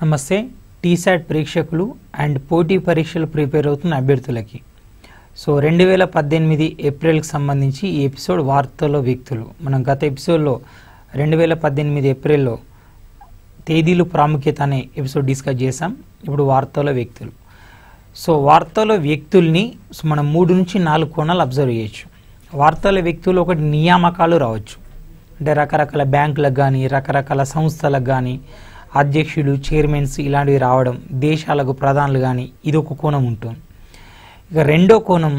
నమస్తే టీశాట్ ప్రేక్షకులు అండ్ పోటీ పరీక్షలు ప్రిపేర్ అవుతున్న అభ్యర్థులకి సో రెండు వేల పద్దెనిమిది ఏప్రిల్కి సంబంధించి ఈ ఎపిసోడ్ వార్తల్లో వ్యక్తులు మనం గత ఎపిసోడ్లో రెండు వేల పద్దెనిమిది ఏప్రిల్లో తేదీలు ప్రాముఖ్యత అనే ఎపిసోడ్ డిస్కస్ చేసాం ఇప్పుడు వార్తల్లో వ్యక్తులు సో వార్తల్లో వ్యక్తుల్ని సో మనం మూడు నుంచి నాలుగు కోణాలు అబ్జర్వ్ చేయొచ్చు వార్తల వ్యక్తులు ఒకటి నియామకాలు రావచ్చు అంటే రకరకాల బ్యాంకులకు కానీ రకరకాల సంస్థలకు కానీ అధ్యక్షులు చైర్మన్స్ ఇలాంటివి రావడం దేశాలకు ప్రధానులు కానీ ఇది ఒక కోణం ఉంటుంది ఇక రెండో కోణం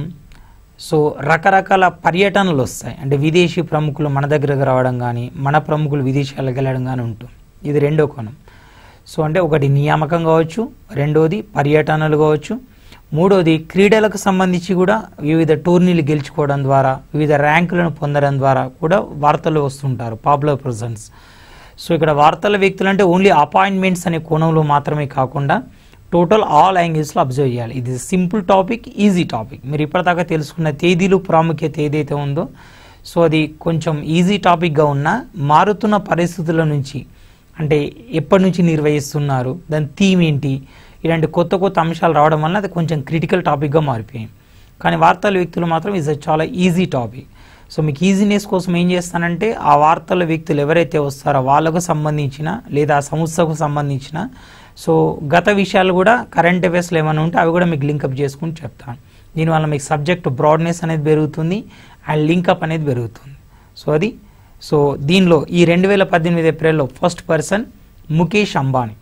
సో రకరకాల పర్యటనలు వస్తాయి అంటే విదేశీ ప్రముఖులు మన దగ్గరకు రావడం కానీ మన ప్రముఖులు విదేశాలకు వెళ్ళడం కానీ ఉంటుంది ఇది రెండో కోణం సో అంటే ఒకటి నియామకం కావచ్చు రెండోది పర్యటనలు కావచ్చు మూడోది క్రీడలకు సంబంధించి కూడా వివిధ టోర్నీలు గెలుచుకోవడం ద్వారా వివిధ ర్యాంకులను పొందడం ద్వారా కూడా వార్తలు వస్తుంటారు పాపులర్ పర్సన్స్ సో ఇక్కడ వార్తల వ్యక్తులు అంటే ఓన్లీ అపాయింట్మెంట్స్ అనే కోణంలో మాత్రమే కాకుండా టోటల్ ఆల్ యాంగిల్స్లో అబ్జర్వ్ చేయాలి ఇది సింపుల్ టాపిక్ ఈజీ టాపిక్ మీరు ఇప్పటిదాకా తెలుసుకున్న తేదీలు ప్రాముఖ్యత ఏదైతే ఉందో సో అది కొంచెం ఈజీ టాపిక్గా ఉన్నా మారుతున్న పరిస్థితుల నుంచి అంటే ఎప్పటి నుంచి నిర్వహిస్తున్నారు దాని థీమ్ ఏంటి ఇలాంటి కొత్త కొత్త అంశాలు రావడం వల్ల అది కొంచెం క్రిటికల్ టాపిక్గా మారిపోయాయి కానీ వార్తల వ్యక్తులు మాత్రం ఇస్ చాలా ఈజీ టాపిక్ సో మీకు ఈజీనెస్ కోసం ఏం చేస్తానంటే ఆ వార్తల వ్యక్తులు ఎవరైతే వస్తారో వాళ్ళకు సంబంధించిన లేదా ఆ సంస్థకు సంబంధించిన సో గత విషయాలు కూడా కరెంట్ అఫైర్స్లో ఏమైనా ఉంటే అవి కూడా మీకు లింకప్ చేసుకుని చెప్తాను దీనివల్ల మీకు సబ్జెక్ట్ బ్రాడ్నెస్ అనేది పెరుగుతుంది అండ్ లింకప్ అనేది పెరుగుతుంది సో అది సో దీనిలో ఈ రెండు వేల పద్దెనిమిది ఏప్రిల్లో first person Mukesh Ambani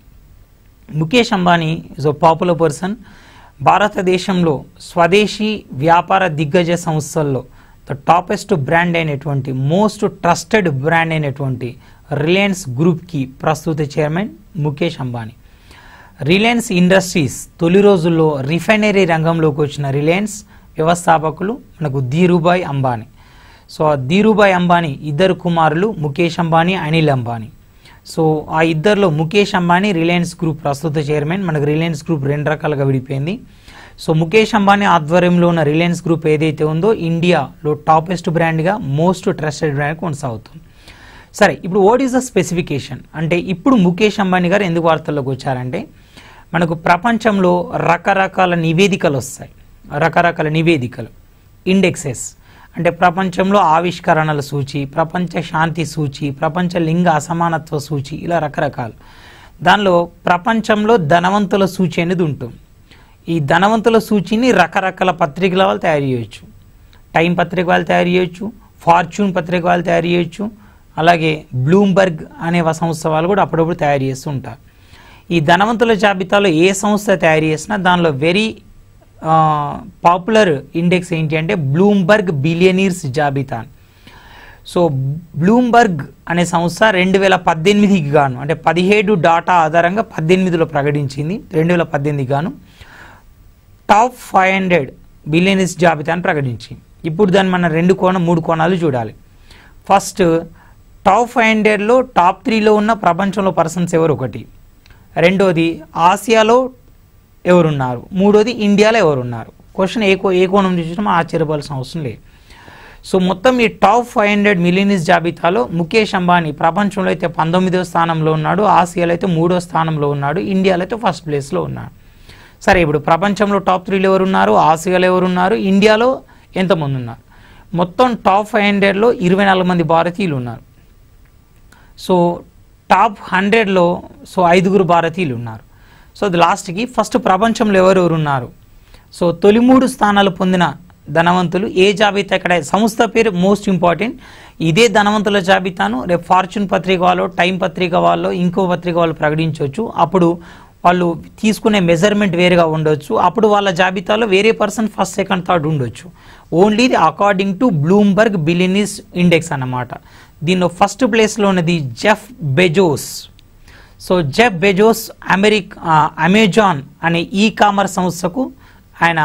Mukesh Ambani is a popular person భారతదేశంలో స్వదేశీ వ్యాపార దిగ్గజ సంస్థల్లో ద టాపెస్ట్ బ్రాండ్ అయినటువంటి మోస్ట్ ట్రస్టెడ్ బ్రాండ్ అయినటువంటి రిలయన్స్ గ్రూప్కి ప్రస్తుత చైర్మన్ ముఖేష్ అంబానీ రిలయన్స్ ఇండస్ట్రీస్ తొలి రోజుల్లో రిఫైనరీ రంగంలోకి వచ్చిన రిలయన్స్ వ్యవస్థాపకులు మనకు ధీరుభాయ్ అంబానీ సో ఆ ధీరుభాయ్ అంబానీ ఇద్దరు కుమారులు ముఖేష్ అంబానీ అనిల్ అంబానీ సో ఆ ఇద్దరిలో ముఖేష్ అంబానీ రిలయన్స్ గ్రూప్ ప్రస్తుత చైర్మన్ మనకు రిలయన్స్ గ్రూప్ రెండు రకాలుగా విడిపోయింది సో ముఖేష్ అంబానీ ఆధ్వర్యంలో ఉన్న రిలయన్స్ గ్రూప్ ఏదైతే ఉందో ఇండియాలో టాపెస్ట్ బ్రాండ్గా మోస్ట్ ట్రస్టెడ్ బ్రాండ్ కొనసాగుతుంది సరే ఇప్పుడు వాట్ ఈస్ ద స్పెసిఫికేషన్ అంటే ఇప్పుడు ముఖేష్ అంబానీ గారు ఎందుకు వార్తల్లోకి వచ్చారంటే మనకు ప్రపంచంలో రకరకాల నివేదికలు వస్తాయి రకరకాల నివేదికలు ఇండెక్సెస్ అంటే ప్రపంచంలో ఆవిష్కరణల సూచి ప్రపంచ శాంతి సూచి ప్రపంచ లింగ అసమానత్వ సూచి ఇలా రకరకాలు దానిలో ప్రపంచంలో ధనవంతుల సూచి అనేది ఉంటుంది ఈ ధనవంతుల సూచిని రకరకాల పత్రికల వాళ్ళు తయారు చేయొచ్చు టైం పత్రిక వాళ్ళు తయారు చేయొచ్చు ఫార్చ్యూన్ పత్రిక వాళ్ళు తయారు చేయొచ్చు అలాగే బ్లూంబర్గ్ అనే సంస్థ వాళ్ళు కూడా అప్పుడప్పుడు తయారు చేస్తూ ఉంటారు ఈ ధనవంతుల జాబితాలో ఏ సంస్థ తయారు చేసినా దానిలో వెరీ పాపులర్ ఇండెక్స్ ఏంటి అంటే బ్లూంబర్గ్ బిలియనీర్స్ జాబితా సో బ్లూంబర్గ్ అనే సంస్థ రెండు వేల పద్దెనిమిదికి గాను అంటే పదిహేడు డాటా ఆధారంగా పద్దెనిమిదిలో ప్రకటించింది రెండు వేల పద్దెనిమిది గాను టాప్ ఫైవ్ హండ్రెడ్ బిలియనీర్స్ జాబితాను ప్రకటించింది ఇప్పుడు దాన్ని మనం రెండు కోణం మూడు కోణాలు చూడాలి ఫస్ట్ టాప్ ఫైవ్ హండ్రెడ్లో టాప్ త్రీలో ఉన్న ప్రపంచంలో పర్సన్స్ ఎవరు ఒకటి రెండోది ఆసియాలో ఎవరున్నారు మూడోది ఇండియాలో ఎవరున్నారు క్వశ్చన్ ఏ కో ఏ కోణం చూసినా ఆశ్చర్యపోవాల్సిన అవసరం లేదు సో మొత్తం ఈ టాప్ ఫైవ్ హండ్రెడ్ మిలియనీస్ జాబితాలో ముఖేష్ అంబానీ ప్రపంచంలో అయితే పంతొమ్మిదో స్థానంలో ఉన్నాడు ఆసియాలో అయితే మూడో స్థానంలో ఉన్నాడు ఇండియాలో అయితే ఫస్ట్ ప్లేస్లో ఉన్నాడు సరే ఇప్పుడు ప్రపంచంలో టాప్ త్రీలో ఎవరున్నారు ఆసియాలో ఎవరున్నారు ఇండియాలో ఎంతమంది ఉన్నారు మొత్తం టాప్ ఫైవ్ హండ్రెడ్లో ఇరవై నాలుగు మంది భారతీయులు ఉన్నారు సో టాప్ హండ్రెడ్లో సో ఐదుగురు భారతీయులు ఉన్నారు సో అది లాస్ట్కి ఫస్ట్ ప్రపంచంలో ఎవరెవరు ఉన్నారు సో తొలి మూడు స్థానాలు పొందిన ధనవంతులు ఏ జాబితా ఎక్కడ సంస్థ పేరు మోస్ట్ ఇంపార్టెంట్ ఇదే ధనవంతుల జాబితాను రేపు ఫార్చ్యూన్ పత్రిక వాళ్ళు టైం పత్రిక వాళ్ళు ఇంకో పత్రిక వాళ్ళు ప్రకటించవచ్చు అప్పుడు వాళ్ళు తీసుకునే మెజర్మెంట్ వేరుగా ఉండొచ్చు అప్పుడు వాళ్ళ జాబితాలో వేరే పర్సన్ ఫస్ట్ సెకండ్ థర్డ్ ఉండొచ్చు only according to Bloomberg billionaires index అన్నమాట దీనిలో ఫస్ట్ ప్లేస్లో ఉన్నది Jeff Bezos so Jeff Bezos అమెరిక్ అమెజాన్ అనే ఈ కామర్స్ సంస్థకు ఆయన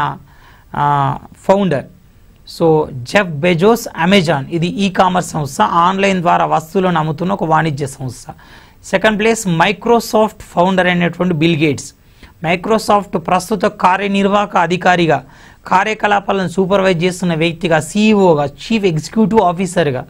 founder so Jeff Bezos Amazon ఇది ఈ కామర్స్ సంస్థ ఆన్లైన్ ద్వారా వస్తువులను అమ్ముతున్న ఒక వాణిజ్య సంస్థ సెకండ్ ప్లేస్ మైక్రోసాఫ్ట్ ఫౌండర్ అయినటువంటి బిల్ గేట్స్ మైక్రోసాఫ్ట్ ప్రస్తుత కార్యనిర్వాహక అధికారిగా కార్యకలాపాలను సూపర్వైజ్ చేస్తున్న వ్యక్తిగా సీఈఓగా చీఫ్ ఎగ్జిక్యూటివ్ ఆఫీసర్గా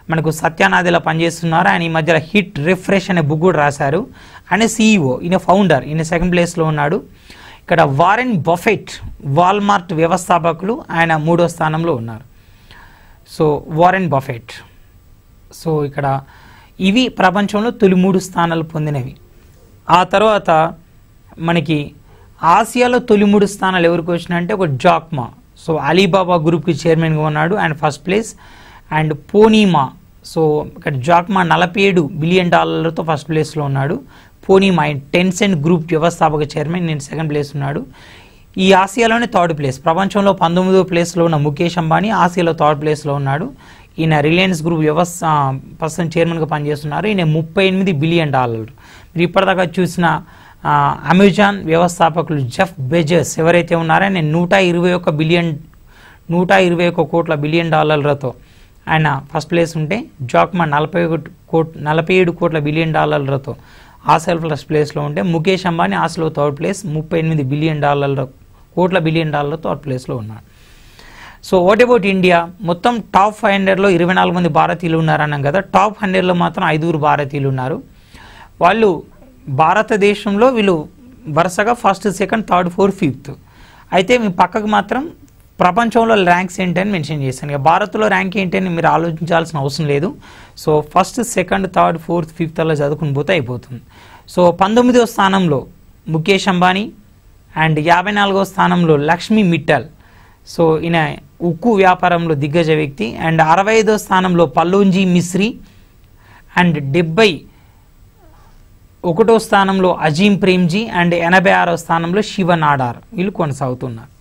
మనకు సత్యానాదిలో పనిచేస్తున్నారు ఆయన ఈ మధ్యలో హిట్ రిఫ్రెష్ అనే బుక్ కూడా రాశారు ఆయన సీఈఓ ఈయన ఫౌండర్ ఈయన సెకండ్ ప్లేస్లో ఉన్నాడు ఇక్కడ వారెన్ బఫెట్ వాల్మార్ట్ వ్యవస్థాపకులు ఆయన మూడో స్థానంలో ఉన్నారు సో వారెన్ బఫెట్ సో ఇక్కడ ఇవి ప్రపంచంలో తొలి మూడు స్థానాలు పొందినవి ఆ తర్వాత మనకి ఆసియాలో తొలి మూడు స్థానాలు ఎవరికి వచ్చినాయంటే ఒక జాక్మా సో అలీబాబా గ్రూప్కి చైర్మన్గా ఉన్నాడు and first place and Pony Ma so ఇక్కడ జాక్మా నలభై ఏడు బిలియన్ డాలర్లతో ఫస్ట్ ప్లేస్లో ఉన్నాడు పోనీమా టెన్సెంట్ గ్రూప్ వ్యవస్థాపక చైర్మన్ నేను సెకండ్ ప్లేస్ ఉన్నాడు ఈ ఆసియాలోనే థర్డ్ ప్లేస్ ప్రపంచంలో పంతొమ్మిదో ప్లేస్లో ఉన్న ముఖేష్ అంబానీ ఆసియాలో థర్డ్ ప్లేస్లో ఉన్నాడు ఈయన రిలయన్స్ గ్రూప్ వ్యవస్థ ప్రస్తుతం చైర్మన్గా పనిచేస్తున్నారు ఈయన ముప్పై ఎనిమిది బిలియన్ డాలర్లు మీరు ఇప్పటిదాకా చూసిన ఆ, అమెజాన్ వ్యవస్థాపకులు జెఫ్ బెజర్స్ ఎవరైతే ఉన్నారో ఆయన నూట ఇరవై ఒక్క బిలియన్ నూట ఇరవై ఒక్క కోట్ల బిలియన్ డాలర్లతో ఆయన ఫస్ట్ ప్లేస్ ఉంటే జాక్మా నలభై ఒకటి కోట్ నలభై ఏడు కోట్ల బిలియన్ డాలర్లతో ఆసియాలో ఫస్ట్ ప్లేస్లో ఉంటే ముఖేష్ అంబానీ ఆసియాలో థర్డ్ ప్లేస్ ముప్పై ఎనిమిది బిలియన్ డాలర్ల కోట్ల బిలియన్ డాలర్లతో థర్డ్ ప్లేస్లో ఉన్నాడు సో వాట్ అబౌట్ ఇండియా మొత్తం టాప్ ఫైవ్ హండ్రెడ్లో ఇరవై నాలుగు మంది భారతీయులు ఉన్నారన్నాం కదా టాప్ హండ్రెడ్లో మాత్రం ఐదుగురు భారతీయులు ఉన్నారు వాళ్ళు భారతదేశంలో వీళ్ళు వరుసగా first second third fourth fifth అయితే మీ పక్కకు మాత్రం ప్రపంచంలో ర్యాంక్స్ ఏంటని మెన్షన్ చేశాను ఇక భారత్లో ర్యాంక్ ఏంటని మీరు ఆలోచించాల్సిన అవసరం లేదు so first second third fourth fifth అలా చదువుకుని పోతే అయిపోతుంది సో పంతొమ్మిదవ స్థానంలో ముఖేష్ అంబానీ అండ్ యాభై నాలుగవ స్థానంలో లక్ష్మీ మిట్టల్ సో ఈయన ఉక్కు వ్యాపారంలో దిగ్గజ వ్యక్తి అండ్ అరవై ఐదో స్థానంలో పల్లోంజీ మిశ్రీ అండ్ డెబ్బై ఒకటో స్థానంలో అజీం ప్రేమ్జీ అండ్ ఎనభై ఆరో స్థానంలో శివ నాడార్ వీళ్ళు కొనసాగుతున్నారు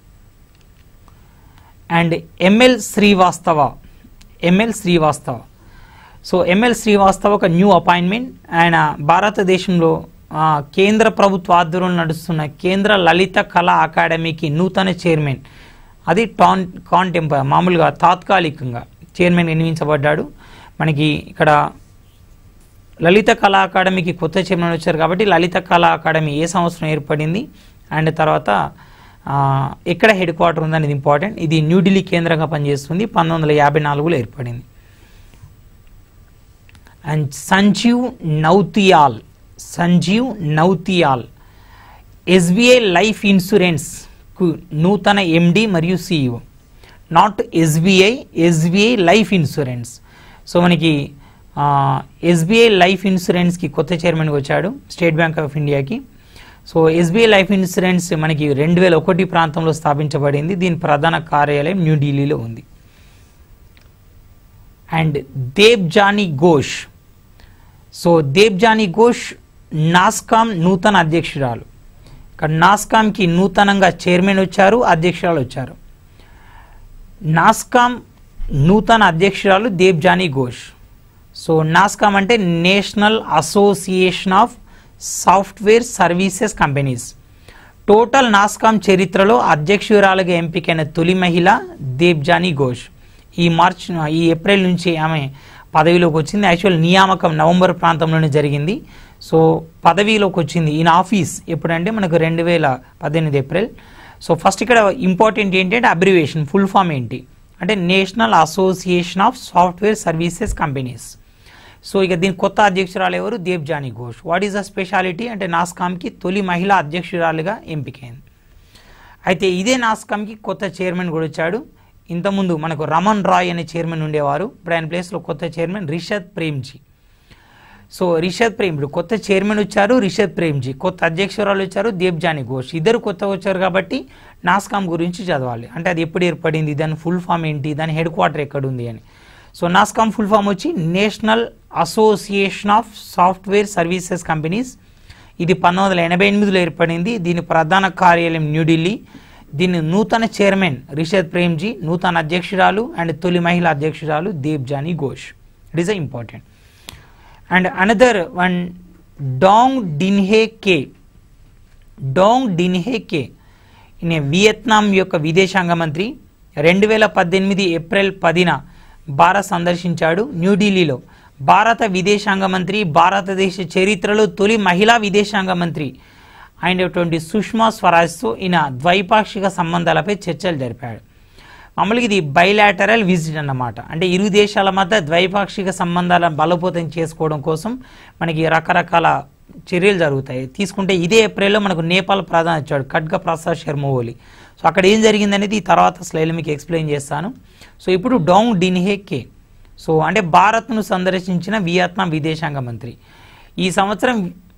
and ML Srivastava ML Srivastava so ML Srivastava ఒక న్యూ అపాయింట్మెంట్ ఆయన భారతదేశంలో ఆ, కేంద్ర ప్రభుత్వ ఆధ్వర్యంలో నడుస్తున్న కేంద్ర లలిత కళా అకాడమీకి నూతన చైర్మన్ అది టాన్ కాంటెంప మామూలుగా తాత్కాలికంగా చైర్మన్ నియమించబడ్డాడు మనకి ఇక్కడ లలిత కళా అకాడమీకి కొత్త చైర్మన్ వచ్చారు కాబట్టి లలిత కళా అకాడమీ ఏ సంవత్సరం ఏర్పడింది అండ్ తర్వాత ఆ, ఎక్కడ హెడ్ క్వార్టర్ ఉందనేది ఇంపార్టెంట్ ఇది న్యూఢిల్లీ కేంద్రంగా పనిచేస్తుంది పంతొమ్మిది వందల యాభై నాలుగులో ఏర్పడింది and Sanjiv Nautiyal Sanjiv Nautiyal SBI life insurance కు నూతన ఎండి మరియు CEO not SBI SBI life insurance so మనకి ఎస్బీఐ లైఫ్ ఇన్సూరెన్స్కి కొత్త చైర్మన్గా వచ్చాడు స్టేట్ బ్యాంక్ ఆఫ్ ఇండియాకి సో ఎస్బీఐ లైఫ్ ఇన్సూరెన్స్ మనకి రెండు వేల ఒకటి ప్రాంతంలో స్థాపించబడింది దీని ప్రధాన కార్యాలయం న్యూఢిల్లీలో ఉంది అండ్ దేబ్జానీ ఘోష్ సో దేబ్జానీ ఘోష్ నాస్కామ్ నూతన అధ్యక్షురాలు ఇక్కడ నాస్కామ్కి నూతనంగా చైర్మన్ వచ్చారు అధ్యక్షురాలు వచ్చారు నాస్కామ్ నూతన అధ్యక్షురాలు దేబ్జానీ ఘోష్ సో నాస్కామ్ అంటే national association of software services companies total Nasscom చరిత్రలో అధ్యక్షురాలుగా ఎంపికైన తొలి మహిళ దేబ్జానీ ఘోష్ ఈ మార్చ్ ఈ ఏప్రిల్ నుంచి ఆమె పదవిలోకి వచ్చింది యాక్చువల్ నియామకం నవంబర్ ప్రాంతంలోనే జరిగింది సో పదవిలోకి వచ్చింది ఈయన ఆఫీస్ ఎప్పుడంటే మనకు రెండు వేల పద్దెనిమిది ఏప్రిల్ సో ఫస్ట్ ఇక్కడ ఇంపార్టెంట్ ఏంటంటే అబ్రివేషన్ ఫుల్ ఫామ్ ఏంటి అంటే national association of software services companies so ఇక దీని కొత్త అధ్యక్షురాలు ఎవరు Debjani Ghosh what is the speciality అంటే నాస్కామ్కి తొలి మహిళా అధ్యక్షురాలుగా ఎంపికైంది అయితే ఇదే నాస్కామ్కి కొత్త చైర్మన్ కూడా వచ్చాడు ఇంతకుముందు మనకు రమన్ రాయ్ అనే చైర్మన్ ఉండేవారు ఇప్పుడు ఆయన ప్లేస్లో కొత్త చైర్మన్ రిషద్ ప్రేమ్జీ సో రిషద్ ప్రేమ్ ఇప్పుడు కొత్త చైర్మన్ వచ్చారు రిషద్ ప్రేమ్జీ కొత్త అధ్యక్షురాలు వచ్చారు దేబ్జానీ ఘోష్ ఇద్దరు కొత్తగా వచ్చారు కాబట్టి నాస్కామ్ గురించి చదవాలి అంటే అది ఎప్పుడు ఏర్పడింది దాని ఫుల్ ఫామ్ ఏంటి దాని హెడ్ క్వార్టర్ ఎక్కడ ఉంది అని సో నాస్కామ్ ఫుల్ ఫామ్ వచ్చి national association of software services companies ఇది పంతొమ్మిది వందల ఎనభై ఎనిమిదిలో ఏర్పడింది దీని ప్రధాన కార్యాలయం న్యూఢిల్లీ దీని నూతన చైర్మన్ రిషద్ ప్రేమ్జీ నూతన అధ్యక్షురాలు అండ్ తొలి మహిళా అధ్యక్షురాలు Debjani Ghosh it is a important and another one Dang Dinh Ke Dang Dinh Ke ఈయన వియత్నాం యొక్క విదేశాంగ మంత్రి రెండు వేల పద్దెనిమిది ఏప్రిల్ పదిన భారత్ సందర్శించాడు న్యూఢిల్లీలో భారత విదేశాంగ మంత్రి భారతదేశ చరిత్రలో తొలి మహిళా విదేశాంగ మంత్రి అయినటువంటి సుష్మా స్వరాజ్తో ఈయన ద్వైపాక్షిక సంబంధాలపై చర్చలు జరిపాడు మామూలుగా ఇది బైలాటరల్ విజిట్ అన్నమాట అంటే ఇరు దేశాల మధ్య ద్వైపాక్షిక సంబంధాలను బలోపేతం చేసుకోవడం కోసం మనకి రకరకాల చర్యలు జరుగుతాయి తీసుకుంటే ఇదే ఏప్రిల్లో మనకు నేపాల్ ప్రధాని వచ్చాడు ఖడ్గ ప్రసాద్ శర్మ ఓలి సో అక్కడ ఏం జరిగిందనేది ఈ తర్వాత స్లైడ్లో మీకు ఎక్స్ప్లెయిన్ చేస్తాను సో ఇప్పుడు డోంగ్ డిన్హే కే సో అంటే భారత్ను సందర్శించిన వియత్నాం విదేశాంగ మంత్రి ఈ సంవత్సరం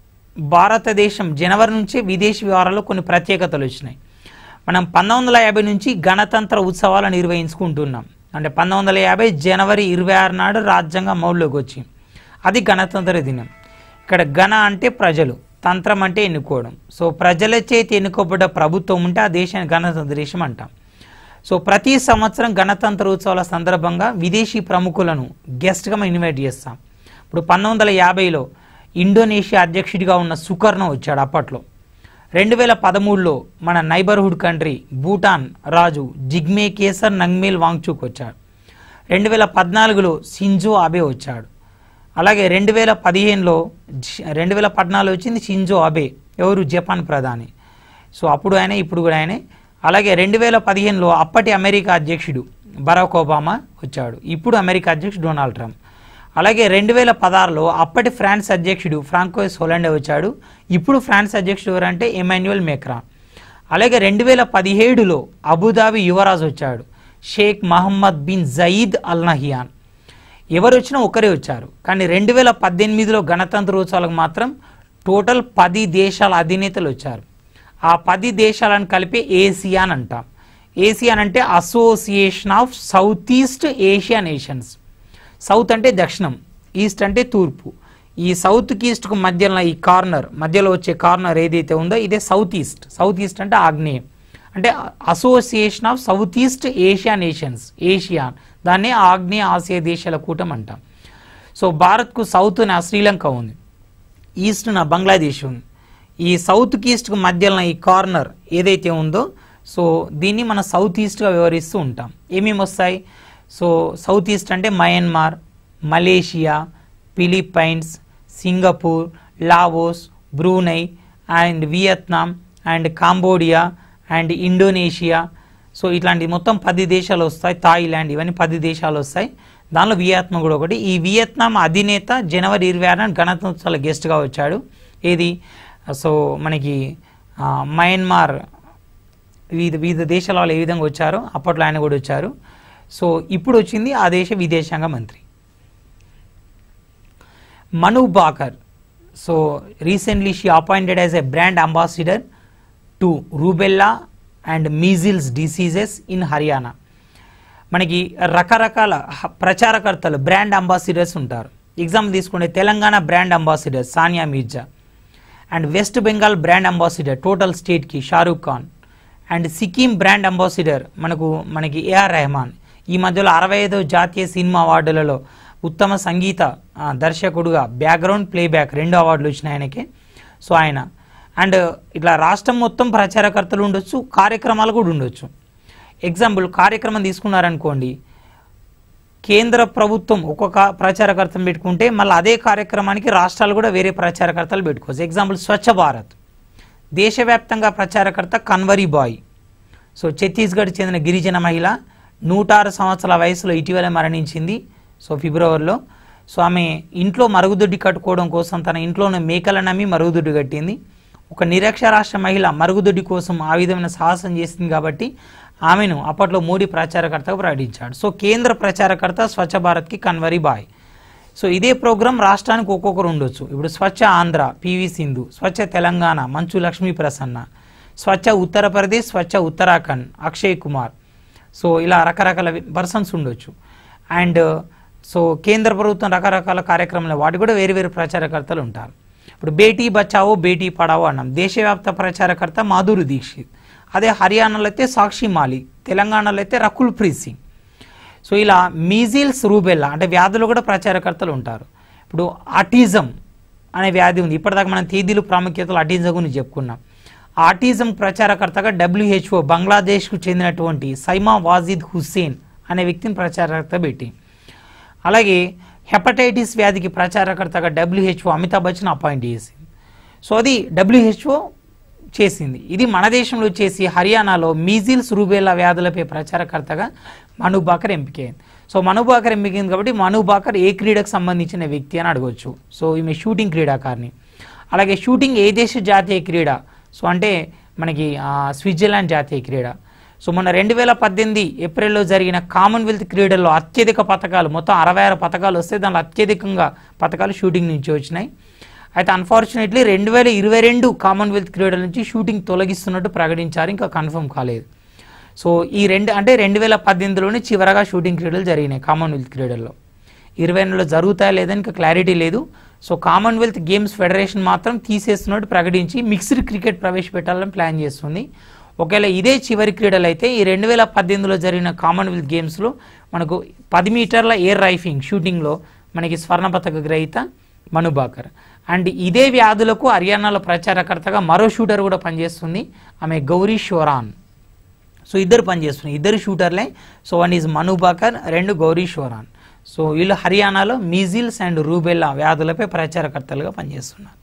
భారతదేశం జనవరి నుంచి విదేశీ వ్యవహారాల్లో కొన్ని ప్రత్యేకతలు వచ్చినాయి మనం పంతొమ్మిది వందల యాభై నుంచి గణతంత్ర ఉత్సవాలు నిర్వహించుకుంటున్నాం అంటే పంతొమ్మిది వందల యాభై జనవరి ఇరవై ఆరు నాడు రాజ్యాంగం అమలులోకి వచ్చింది అది గణతంత్ర దినం ఇక్కడ గణ అంటే ప్రజలు తంత్రం అంటే ఎన్నుకోవడం సో ప్రజల చేతి ఎన్నుకోబడ్డ ప్రభుత్వం ఉంటే ఆ దేశాన్ని గణతంత్ర దేశం అంటాం సో ప్రతి సంవత్సరం గణతంత్ర ఉత్సవాల సందర్భంగా విదేశీ ప్రముఖులను గెస్ట్గా మనం ఇన్వైట్ చేస్తాం ఇప్పుడు పంతొమ్మిది వందల యాభైలో ఇండోనేషియా అధ్యక్షుడిగా ఉన్న సుకర్ణ వచ్చాడు అప్పట్లో రెండు వేల పదమూడులో మన నైబర్హుడ్ కంట్రీ భూటాన్ రాజు జిగ్మే కేసర్ నంగ్మేల్ వాంగ్చూక్ వచ్చాడు రెండు వేల పద్నాలుగులో షింజో అబే వచ్చాడు అలాగే రెండు వేల పదిహేనులో రెండు వేల పద్నాలుగు వచ్చింది షింజో అబే ఎవరు జపాన్ ప్రధాని సో అప్పుడు ఆయన ఇప్పుడు కూడా ఆయనే అలాగే రెండు వేల పదిహేనులో అప్పటి అమెరికా అధ్యక్షుడు బరాక్ ఒబామా వచ్చాడు ఇప్పుడు అమెరికా అధ్యక్షుడు డొనాల్డ్ ట్రంప్ అలాగే రెండు వేల పదహారులో అప్పటి ఫ్రాన్స్ అధ్యక్షుడు ఫ్రాంకోయిస్ హోలాండే వచ్చాడు ఇప్పుడు ఫ్రాన్స్ అధ్యక్షుడు ఎవరంటే ఎమాన్యుయల్ మేక్రా అలాగే రెండు వేల పదిహేడులో అబుదాబి యువరాజు వచ్చాడు Sheikh Mohammed bin Zayed Al Nahyan ఎవరు వచ్చినా ఒకరే వచ్చారు కానీ రెండు వేల పద్దెనిమిదిలో గణతంత్రోత్సవాలకు మాత్రం టోటల్ పది దేశాల అధినేతలు వచ్చారు ఆ పది దేశాలను కలిపి ఏసియాన్ అంటాం ఏసియాన్ అంటే association of South East Asia nations South అంటే దక్షిణం ఈస్ట్ అంటే తూర్పు ఈ సౌత్కి ఈస్ట్కు మధ్యలో ఈ కార్నర్ మధ్యలో వచ్చే కార్నర్ ఏదైతే ఉందో ఇదే సౌత్ ఈస్ట్ సౌత్ ఈస్ట్ అంటే ఆగ్నేయం అంటే association of South East Asia nations Asia దాన్ని ఆగ్నేయ ఆసియా దేశాల కూటం అంటాం సో భారత్కు సౌత్ నా శ్రీలంక ఉంది ఈస్ట్ నా బంగ్లాదేశ్ ఉంది ఈ సౌత్కి ఈస్ట్కు మధ్యలో ఈ కార్నర్ ఏదైతే ఉందో సో దీన్ని మనం సౌత్ ఈస్ట్గా వివరిస్తూ ఉంటాం ఏమేమి వస్తాయి సో సౌత్ ఈస్ట్ అంటే Myanmar Malaysia Philippines Singapore Laos Brunei and Vietnam and Cambodia and Indonesia so ఇట్లాంటి మొత్తం పది దేశాలు వస్తాయి థాయిలాండ్ ఇవన్నీ పది దేశాలు వస్తాయి దానిలో వియత్నాం కూడా ఒకటి ఈ వియత్నాం అధినేత జనవరి ఇరవై ఆరున గణతంత్రోత్సవాల గెస్ట్గా వచ్చాడు ఏది సో మనకి ఆ, మయన్మార్ వివిధ వివిధ దేశాల వాళ్ళు ఏ విధంగా వచ్చారో అప్పట్లో ఆయన కూడా వచ్చారు సో ఇప్పుడు వచ్చింది ఆ దేశ విదేశాంగ మంత్రి Manu Bhaker so recently she appointed as a brand ambassador to rubella and measles diseases in Haryana మనకి రకరకాల హ- ప్రచారకర్తలు బ్రాండ్ అంబాసిడర్స్ ఉంటారు ఎగ్జాంపుల్ తీసుకుంటే Telangana brand ambassador Sania Mirza and West Bengal brand ambassador total స్టేట్కి Shahrukh Khan and Sikkim brand ambassador మనకు మనకి ఏఆర్ రెహమాన్ ఈ మధ్యలో అరవై ఐదో జాతీయ సినిమా అవార్డులలో ఉత్తమ సంగీత ఆ, దర్శకుడుగా బ్యాక్గ్రౌండ్ ప్లేబ్యాక్ రెండు అవార్డులు వచ్చినాయి ఆయనకి సో ఆయన అండ్ ఇట్లా రాష్ట్రం మొత్తం ప్రచారకర్తలు ఉండొచ్చు కార్యక్రమాలు కూడా ఉండొచ్చు ఎగ్జాంపుల్ కార్యక్రమం తీసుకున్నారనుకోండి కేంద్ర ప్రభుత్వం ఒక్కొక్క ప్రచారకర్తను పెట్టుకుంటే మళ్ళీ అదే కార్యక్రమానికి రాష్ట్రాలు కూడా వేరే ప్రచారకర్తలు పెట్టుకోవచ్చు ఎగ్జాంపుల్ స్వచ్ఛ భారత్ దేశవ్యాప్తంగా ప్రచారకర్త కన్వరీ బాయ్ సో ఛత్తీస్గఢ్ చెందిన గిరిజన మహిళ నూట ఆరు సంవత్సరాల వయసులో ఇటీవల మరణించింది సో ఫిబ్రవరిలో సో ఆమె ఇంట్లో మరుగుదొడ్డి కట్టుకోవడం కోసం తన ఇంట్లోని మేకలను నమ్మి మరుగుదొడ్డి కట్టింది ఒక నిరక్షరాస్ట్ర మహిళ మరుగుదొడ్డి కోసం ఆ విధమైన సాహసం చేసింది కాబట్టి ఆమెను అప్పట్లో మోడీ ప్రచారకర్తగా ప్రకటించాడు సో కేంద్ర ప్రచారకర్త స్వచ్ఛ భారత్కి కన్వరీ బాయ్ సో ఇదే ప్రోగ్రాం రాష్ట్రానికి ఒక్కొక్కరు ఉండొచ్చు ఇప్పుడు స్వచ్ఛ ఆంధ్ర పివి సింధు స్వచ్ఛ తెలంగాణ మంచు లక్ష్మీ ప్రసన్న స్వచ్ఛ ఉత్తరప్రదేశ్ స్వచ్ఛ ఉత్తరాఖండ్ అక్షయ్ కుమార్ సో ఇలా రకరకాల పర్సన్స్ ఉండొచ్చు అండ్ సో కేంద్ర ప్రభుత్వం రకరకాల కార్యక్రమాలు వాటి కూడా వేరు వేరు ప్రచారకర్తలు ఉంటారు ఇప్పుడు బేటీ బచావో బేటీ పడావో అన్నాం దేశవ్యాప్త ప్రచారకర్త మాధురి దీక్షిత్ అదే హర్యానాలో అయితే సాక్షి మాలి తెలంగాణలో అయితే రకుల్ ప్రీత్ సింగ్ సో ఇలా మీజిల్స్ రూబెల్లా అంటే వ్యాధులు కూడా ప్రచారకర్తలు ఉంటారు ఇప్పుడు ఆటిజం అనే వ్యాధి ఉంది ఇప్పటిదాకా మనం తేదీలు ప్రాముఖ్యతలు ఆటిజం గురించి చెప్పుకున్నాం ఆటిజం ప్రచారకర్తగా డబ్ల్యూహెచ్ఓ బంగ్లాదేశ్కు చెందినటువంటి సైమా వాజిద్ హుస్సేన్ అనే వ్యక్తిని ప్రచారకర్త పెట్టి అలాగే హెపటైటిస్ వ్యాధికి ప్రచారకర్తగా డబ్ల్యూహెచ్ఓ అమితాబ్ బచ్చన్ అపాయింట్ చేసింది సో అది డబ్ల్యూహెచ్ఓ చేసింది ఇది మన దేశంలో వచ్చేసి హర్యానాలో మీజిల్స్ రూబేలా వ్యాధులపై ప్రచారకర్తగా మను బాకర్ ఎంపికైంది సో మను బాకర్ ఎంపికైంది కాబట్టి మను బాకర్ ఏ క్రీడకు సంబంధించిన వ్యక్తి అని అడగవచ్చు సో ఈమె షూటింగ్ క్రీడాకారిణి అలాగే షూటింగ్ ఏ దేశ జాతీయ క్రీడ సో అంటే మనకి ఆ, స్విట్జర్లాండ్ జాతీయ క్రీడ సో మొన్న రెండు వేల పద్దెనిమిది ఏప్రిల్లో జరిగిన కామన్వెల్త్ క్రీడల్లో అత్యధిక పథకాలు మొత్తం అరవై ఆరు పథకాలు వస్తే దానిలో అత్యధికంగా పథకాలు షూటింగ్ నుంచి వచ్చినాయి అయితే అన్ఫార్చునేట్లీ రెండు వేల ఇరవై రెండు కామన్వెల్త్ క్రీడల నుంచి షూటింగ్ తొలగిస్తున్నట్టు ప్రకటించారు ఇంకా కన్ఫర్మ్ కాలేదు సో ఈ రెండు అంటే రెండు వేల పద్దెనిమిదిలోనే చివరగా షూటింగ్ క్రీడలు జరిగినాయి కామన్వెల్త్ క్రీడల్లో ఇరవై నెలలో జరుగుతాయా లేదని ఇంకా క్లారిటీ లేదు సో కామన్వెల్త్ గేమ్స్ ఫెడరేషన్ మాత్రం తీసేస్తున్నట్టు ప్రకటించి మిక్స్డ్ క్రికెట్ ప్రవేశపెట్టాలని ప్లాన్ చేస్తుంది ఒకవేళ ఇదే చివరి క్రీడలు అయితే ఈ రెండు వేల పద్దెనిమిదిలో జరిగిన కామన్వెల్త్ గేమ్స్లో మనకు పది మీటర్ల ఎయిర్ రైఫింగ్ షూటింగ్లో మనకి స్వర్ణ పథక గ్రహీత మనుబాకర్ అండ్ ఇదే వ్యాధులకు హర్యానాలో ప్రచారకర్తగా మరో షూటర్ కూడా పనిచేస్తుంది ఆమె గౌరీ షోరాన్ సో ఇద్దరు పనిచేస్తున్నారు ఇద్దరు షూటర్లే సో వన్ ఈజ్ మనుబాకర్ రెండు గౌరీ షోరాన్ సో వీళ్ళు హర్యానాలో మీజిల్స్ అండ్ రూబెల్లా వ్యాధులపై ప్రచారకర్తలుగా పనిచేస్తున్నారు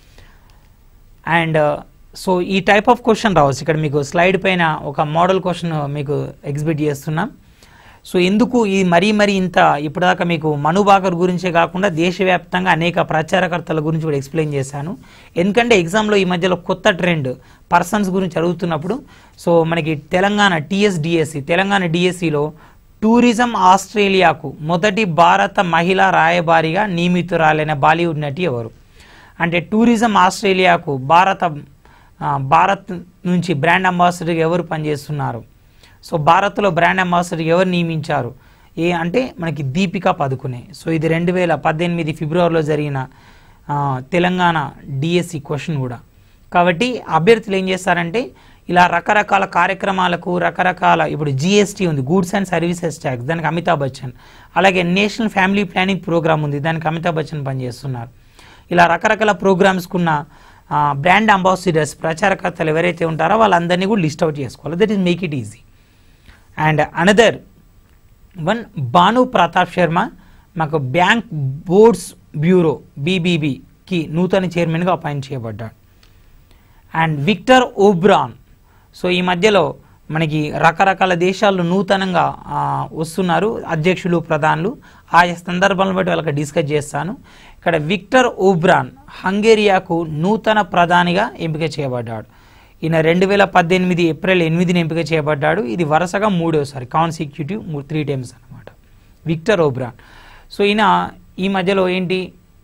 అండ్ సో ఈ టైప్ ఆఫ్ క్వశ్చన్ రావచ్చు ఇక్కడ మీకు స్లైడ్ పైన ఒక మోడల్ క్వశ్చన్ మీకు ఎగ్జిబిట్ చేస్తున్నాం సో ఎందుకు ఈ మరీ మరీ ఇంత ఇప్పటిదాకా మీకు మనుబాకర్ గురించే కాకుండా దేశవ్యాప్తంగా అనేక ప్రచారకర్తల గురించి కూడా ఎక్స్ప్లెయిన్ చేశాను ఎందుకంటే ఎగ్జామ్లో ఈ మధ్యలో కొత్త ట్రెండ్ పర్సన్స్ గురించి అడుగుతున్నప్పుడు సో మనకి తెలంగాణ టీఎస్డిఎస్సి తెలంగాణ డిఎస్సిలో టూరిజం ఆస్ట్రేలియాకు మొదటి భారత మహిళా రాయబారిగా నియమితురాలైన బాలీవుడ్ నటి ఎవరు అంటే టూరిజం ఆస్ట్రేలియాకు భారత ఆ, భారత్ నుంచి బ్రాండ్ అంబాసిడర్గా ఎవరు పనిచేస్తున్నారు సో భారత్లో బ్రాండ్ అంబాసిడర్ ఎవరు నియమించారు ఏ అంటే మనకి దీపికా పదుకునే సో ఇది రెండు వేల పద్దెనిమిది ఫిబ్రవరిలో జరిగిన ఆ, తెలంగాణ డిఎస్సి క్వశ్చన్ కూడా కాబట్టి అభ్యర్థులు ఏం చేస్తారంటే ఇలా రకరకాల కార్యక్రమాలకు రకరకాల ఇప్పుడు జిఎస్టీ ఉంది గూడ్స్ అండ్ సర్వీసెస్ ట్యాక్స్ దానికి అమితాబ్ బచ్చన్ అలాగే నేషనల్ ఫ్యామిలీ ప్లానింగ్ ప్రోగ్రామ్ ఉంది దానికి అమితాబ్ బచ్చన్ పనిచేస్తున్నారు ఇలా రకరకాల ప్రోగ్రామ్స్కున్న బ్రాండ్ అంబాసిడర్స్ ప్రచారకర్తలు ఎవరైతే ఉంటారో వాళ్ళందరినీ కూడా లిస్ట్ అవుట్ చేసుకోవాలి that is make it easy and another one Bhanu Pratap Sharma మాకు బ్యాంక్ బోర్డ్స్ బ్యూరో బీబీబీకి నూతన చైర్మన్గా అపాయింట్ చేయబడ్డాడు అండ్ విక్టర్ ఓబ్రాన్ సో ఈ మధ్యలో మనకి రకరకాల దేశాల్లో నూతనంగా ఆ, వస్తున్నారు అధ్యక్షులు ప్రధానులు ఆయా సందర్భాలను బట్టి వాళ్ళకి డిస్కస్ చేస్తాను ఇక్కడ విక్టర్ ఓబ్రాన్ హంగేరియాకు నూతన ప్రధానిగా ఎంపిక చేయబడ్డాడు ఈయన రెండు వేల పద్దెనిమిది ఏప్రిల్ ఎనిమిదిని ఎంపిక చేయబడ్డాడు ఇది వరుసగా మూడోసారి కాన్సిక్యూటివ్ త్రీ టైమ్స్ అనమాట విక్టర్ ఓబ్రాన్ సో ఈయన ఈ మధ్యలో ఏంటి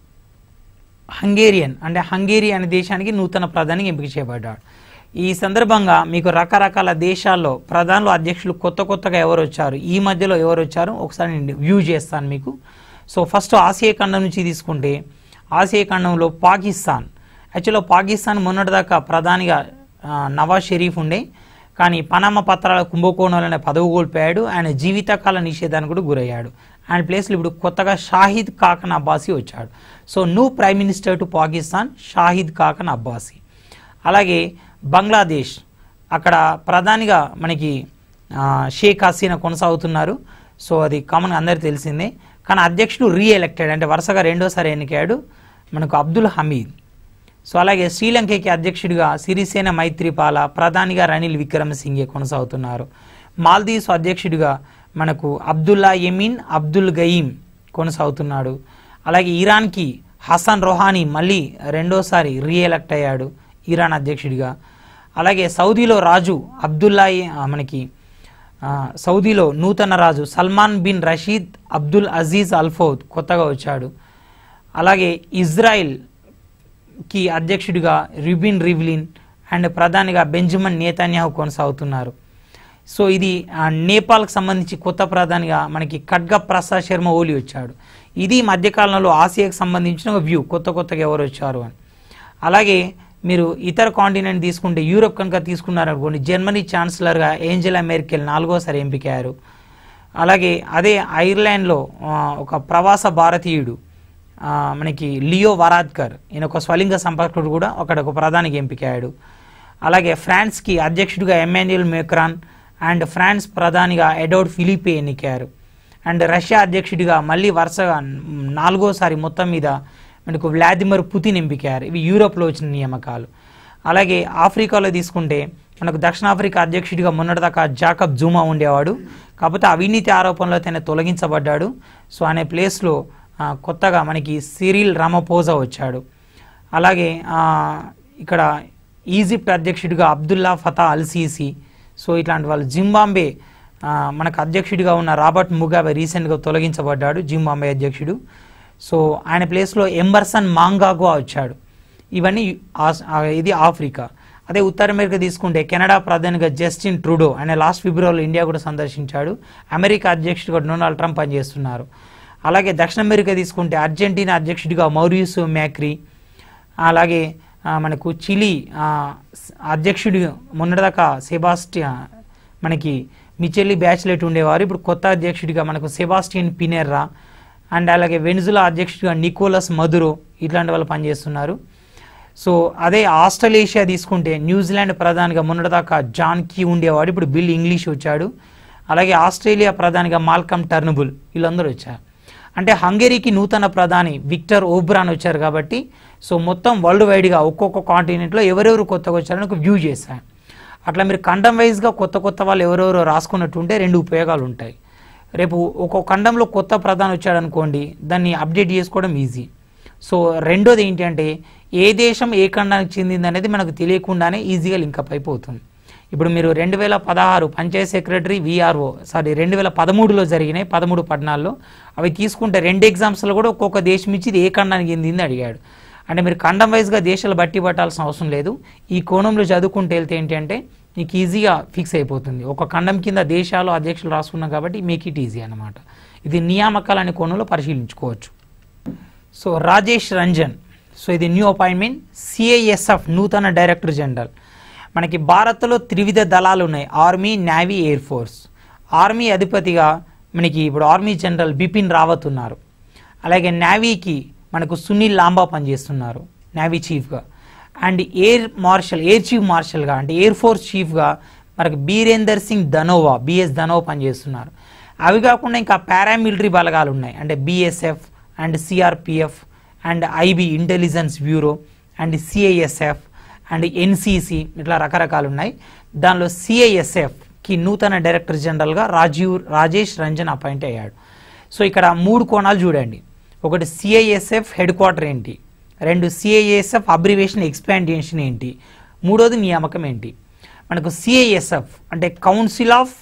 హంగేరియన్ అంటే హంగేరి అనే దేశానికి నూతన ప్రధాని ఎంపిక చేయబడ్డాడు ఈ సందర్భంగా మీకు రకరకాల దేశాల్లో ప్రధానులు అధ్యక్షులు కొత్త కొత్తగా ఎవరు వచ్చారు ఈ మధ్యలో ఎవరు వచ్చారు ఒకసారి నేను వ్యూ చేస్తాను మీకు సో ఫస్ట్ ఆసియా ఖండం నుంచి తీసుకుంటే ఆసియా ఖండంలో పాకిస్తాన్ యాక్చువల్గా పాకిస్తాన్ మొన్నటిదాకా ప్రధానిగా ఆ, నవాజ్ షరీఫ్ ఉండే కానీ పనామ పత్రాల కుంభకోణంలోనే పదవి కోల్పోయాడు ఆయన జీవితకాల నిషేధానికి కూడా గురయ్యాడు ఆయన ప్లేస్లో ఇప్పుడు కొత్తగా షాహిద్ కాకన్ అబ్బాసీ వచ్చాడు so new prime minister to Pakistan Shahid Khaqan Abbasi అలాగే బంగ్లాదేశ్ అక్కడ ప్రధానిగా మనకి ఆ, షేక్ హసీనా కొనసాగుతున్నారు సో అది కామన్ అందరికీ తెలిసిందే కానీ అధ్యక్షుడు రీఎలెక్టెడ్ అంటే వరుసగా రెండోసారి ఎన్నికయ్యాడు మనకు అబ్దుల్ హమీద్ సో అలాగే శ్రీలంకకి అధ్యక్షుడిగా సిరిసేన మైత్రిపాల ప్రధానిగా రనిల్ విక్రమసింగే కొనసాగుతున్నారు మాల్దీవ్స్ అధ్యక్షుడిగా మనకు అబ్దుల్లా యమీన్ అబ్దుల్ గయీం కొనసాగుతున్నాడు అలాగే ఇరాన్కి హసన్ రొహానీ మళ్ళీ రెండోసారి రీఎలెక్ట్ అయ్యాడు ఇరాన్ అధ్యక్షుడిగా అలాగే సౌదీలో రాజు అబ్దుల్లా ఆ, మనకి ఆ, సౌదీలో నూతన రాజు Salman bin Rashid Abdul Aziz అల్ఫౌద్ కొత్తగా వచ్చాడు అలాగే ఇజ్రాయిల్ కి అధ్యక్షుడిగా రిబిన్ రివ్లిన్ అండ్ ప్రధానిగా బెంజమిన్ నేతన్యాహు కొనసాగుతున్నారు సో ఇది ఆ, నేపాల్కి సంబంధించి కొత్త ప్రధానిగా మనకి ఖడ్గ ప్రసాద్ శర్మ ఓలి వచ్చాడు ఇది మధ్యకాలంలో ఆసియాకి సంబంధించిన ఒక వ్యూ కొత్త కొత్తగా ఎవరు వచ్చారు అని అలాగే మీరు ఇతర కాంటినెంట్ తీసుకుంటే యూరోప్ కనుక తీసుకున్నారనుకోండి జర్మనీ ఛాన్సలర్గా ఏంజెలా మెర్కెల్ నాలుగోసారి ఎంపికయ్యారు అలాగే అదే ఐర్లాండ్లో ఆ, ఒక ప్రవాస భారతీయుడు ఆ, మనకి లియో వరాద్కర్ ఈయన ఒక స్వలింగ సంపర్కుడు కూడా అక్కడ ఒక ప్రధానికి ఎంపికయ్యాడు అలాగే ఫ్రాన్స్కి అధ్యక్షుడిగా ఎమాన్యుయల్ మేక్రాన్ అండ్ ఫ్రాన్స్ ప్రధానిగా ఎడోర్డ్ ఫిలిపే ఎన్నికయ్యారు అండ్ రష్యా అధ్యక్షుడిగా మళ్ళీ వరుసగా నాలుగోసారి మొత్తం మీద మనకు వ్లాదిమిర్ పుతిన్ ఎంపికయ్యారు ఇవి యూరోప్లో వచ్చిన నియామకాలు అలాగే ఆఫ్రికాలో తీసుకుంటే మనకు దక్షిణాఫ్రికా అధ్యక్షుడిగా మొన్నటిదాకా జాకబ్ జూమా ఉండేవాడు కాకపోతే అవినీతి ఆరోపణలో తన తొలగించబడ్డాడు సో అనే ప్లేస్లో ఆ, కొత్తగా మనకి సిరిల్ రామపోజా వచ్చాడు అలాగే ఆ, ఇక్కడ ఈజిప్ట్ అధ్యక్షుడిగా Abdel Fattah Al Sisi so ఇట్లాంటి వాళ్ళు జింబాంబే ఆ, మనకు అధ్యక్షుడిగా ఉన్న రాబర్ట్ ముగాబే రీసెంట్గా తొలగించబడ్డాడు జింబాంబే అధ్యక్షుడు సో ఆయన ప్లేస్లో ఎంబర్సన్ మాంగాగోా వచ్చాడు ఇవన్నీ ఆస్- ఆ, ఇది ఆఫ్రికా అదే ఉత్తర అమెరికా తీసుకుంటే కెనడా ప్రధానిగా జస్టిన్ ట్రూడో ఆయన లాస్ట్ ఫిబ్రవరిలో ఇండియా కూడా సందర్శించాడు అమెరికా అధ్యక్షుడిగా డొనాల్డ్ ట్రంప్ పనిచేస్తున్నారు అలాగే దక్షిణ అమెరికా తీసుకుంటే అర్జెంటీనా అధ్యక్షుడిగా మౌరియూస్ మ్యాక్రీ అలాగే ఆ, మనకు చిలీ ఆ, స్- అధ్యక్షుడు మొన్నటిదాకా సెబాస్టియా మనకి మిచెల్లి బ్యాచ్లెట్ ఉండేవారు ఇప్పుడు కొత్త అధ్యక్షుడిగా మనకు సెబాస్టియన్ పినెర్రా అండ్ అలాగే వెనుజులా అధ్యక్షుడిగా నికోలస్ మధురో ఇట్లాంటి వాళ్ళు పనిచేస్తున్నారు సో అదే ఆస్ట్రేలేషియా తీసుకుంటే న్యూజిలాండ్ ప్రధానిగా మొన్నటిదాకా జాన్ కీ ఉండేవాడు ఇప్పుడు బిల్ ఇంగ్లీష్ వచ్చాడు అలాగే ఆస్ట్రేలియా ప్రధానిగా మాల్కమ్ టర్నబుల్ వీళ్ళందరూ వచ్చారు అంటే హంగేరీకి నూతన ప్రధాని విక్టర్ ఓబ్రాన్ వచ్చారు కాబట్టి సో మొత్తం వరల్డ్ వైడ్గా ఒక్కొక్క కాంటినెంట్లో ఎవరెవరు కొత్తగా వచ్చారని ఒక వ్యూ చేశాను అట్లా మీరు ఖండం వైజ్గా కొత్త కొత్త వాళ్ళు ఎవరెవరో రాసుకున్నట్టుంటే రెండు ఉపయోగాలు ఉంటాయి రేపు ఒక్కొక్క ఖండంలో కొత్త ప్రధాని వచ్చాడు అనుకోండి దాన్ని అప్డేట్ చేసుకోవడం ఈజీ సో రెండోది ఏంటి అంటే ఏ దేశం ఏ ఖండానికి చెందింది అనేది మనకు తెలియకుండానే ఈజీగా లింకప్ అయిపోతుంది ఇప్పుడు మీరు రెండు వేల పదహారు పంచాయత్ సెక్రటరీ విఆర్ఓ సారీ రెండు వేల పదమూడులో జరిగినాయి పదమూడు పద్నాలుగులో అవి తీసుకుంటే రెండు ఎగ్జామ్స్లో కూడా ఒక్కొక్క దేశం ఇచ్చి ఇది ఏ ఖండానికి చెందింది అడిగాడు అంటే మీరు ఖండం వైజ్గా దేశాలు బట్టి పట్టాల్సిన అవసరం లేదు ఈ కోణంలో చదువుకుంటూ వెళ్తే ఏంటి అంటే మీకు ఈజీగా ఫిక్స్ అయిపోతుంది ఒక ఖండం కింద దేశాలు అధ్యక్షులు రాసుకున్నాం కాబట్టి మేక్ ఇట్ ఈజీ అన్నమాట ఇది నియామకాలు అనే కోణంలో పరిశీలించుకోవచ్చు సో రాజేష్ రంజన్ సో ఇది న్యూ అపాయింట్మెంట్ సిఐఎస్ఎఫ్ నూతన డైరెక్టర్ జనరల్ మనకి భారత్లో త్రివిధ దళాలు ఉన్నాయి army navy air force army అధిపతిగా మనకి ఇప్పుడు ఆర్మీ జనరల్ బిపిన్ రావత్ ఉన్నారు అలాగే నేవీకి మనకు సునీల్ లాంబా పనిచేస్తున్నారు నేవీ చీఫ్గా and air marshal air chief మార్షల్గా అంటే ఎయిర్ ఫోర్స్ చీఫ్గా మనకు బీరేందర్ సింగ్ ధనోవా బిఎస్ ధనోవా పనిచేస్తున్నారు అవి కాకుండా ఇంకా పారామిలిటరీ బలగాలు ఉన్నాయి అంటే BSF and CRPF and IB intelligence bureau and CISF and NCC ఇట్లా రకరకాలు ఉన్నాయి దానిలో సిఐఎస్ఎఫ్కి నూతన డైరెక్టర్ జనరల్గా రాజీవ్ రాజేష్ రంజన్ అపాయింట్ అయ్యాడు సో ఇక్కడ మూడు కోణాలు చూడండి ఒకటి సిఐఎస్ఎఫ్ హెడ్ క్వార్టర్ ఏంటి రెండు సిఐఎస్ఎఫ్ అబ్రివేషన్ ఎక్స్పాండేషన్ ఏంటి మూడోది నియామకం ఏంటి మనకు సిఐఎస్ఎఫ్ అంటే కౌన్సిల్ ఆఫ్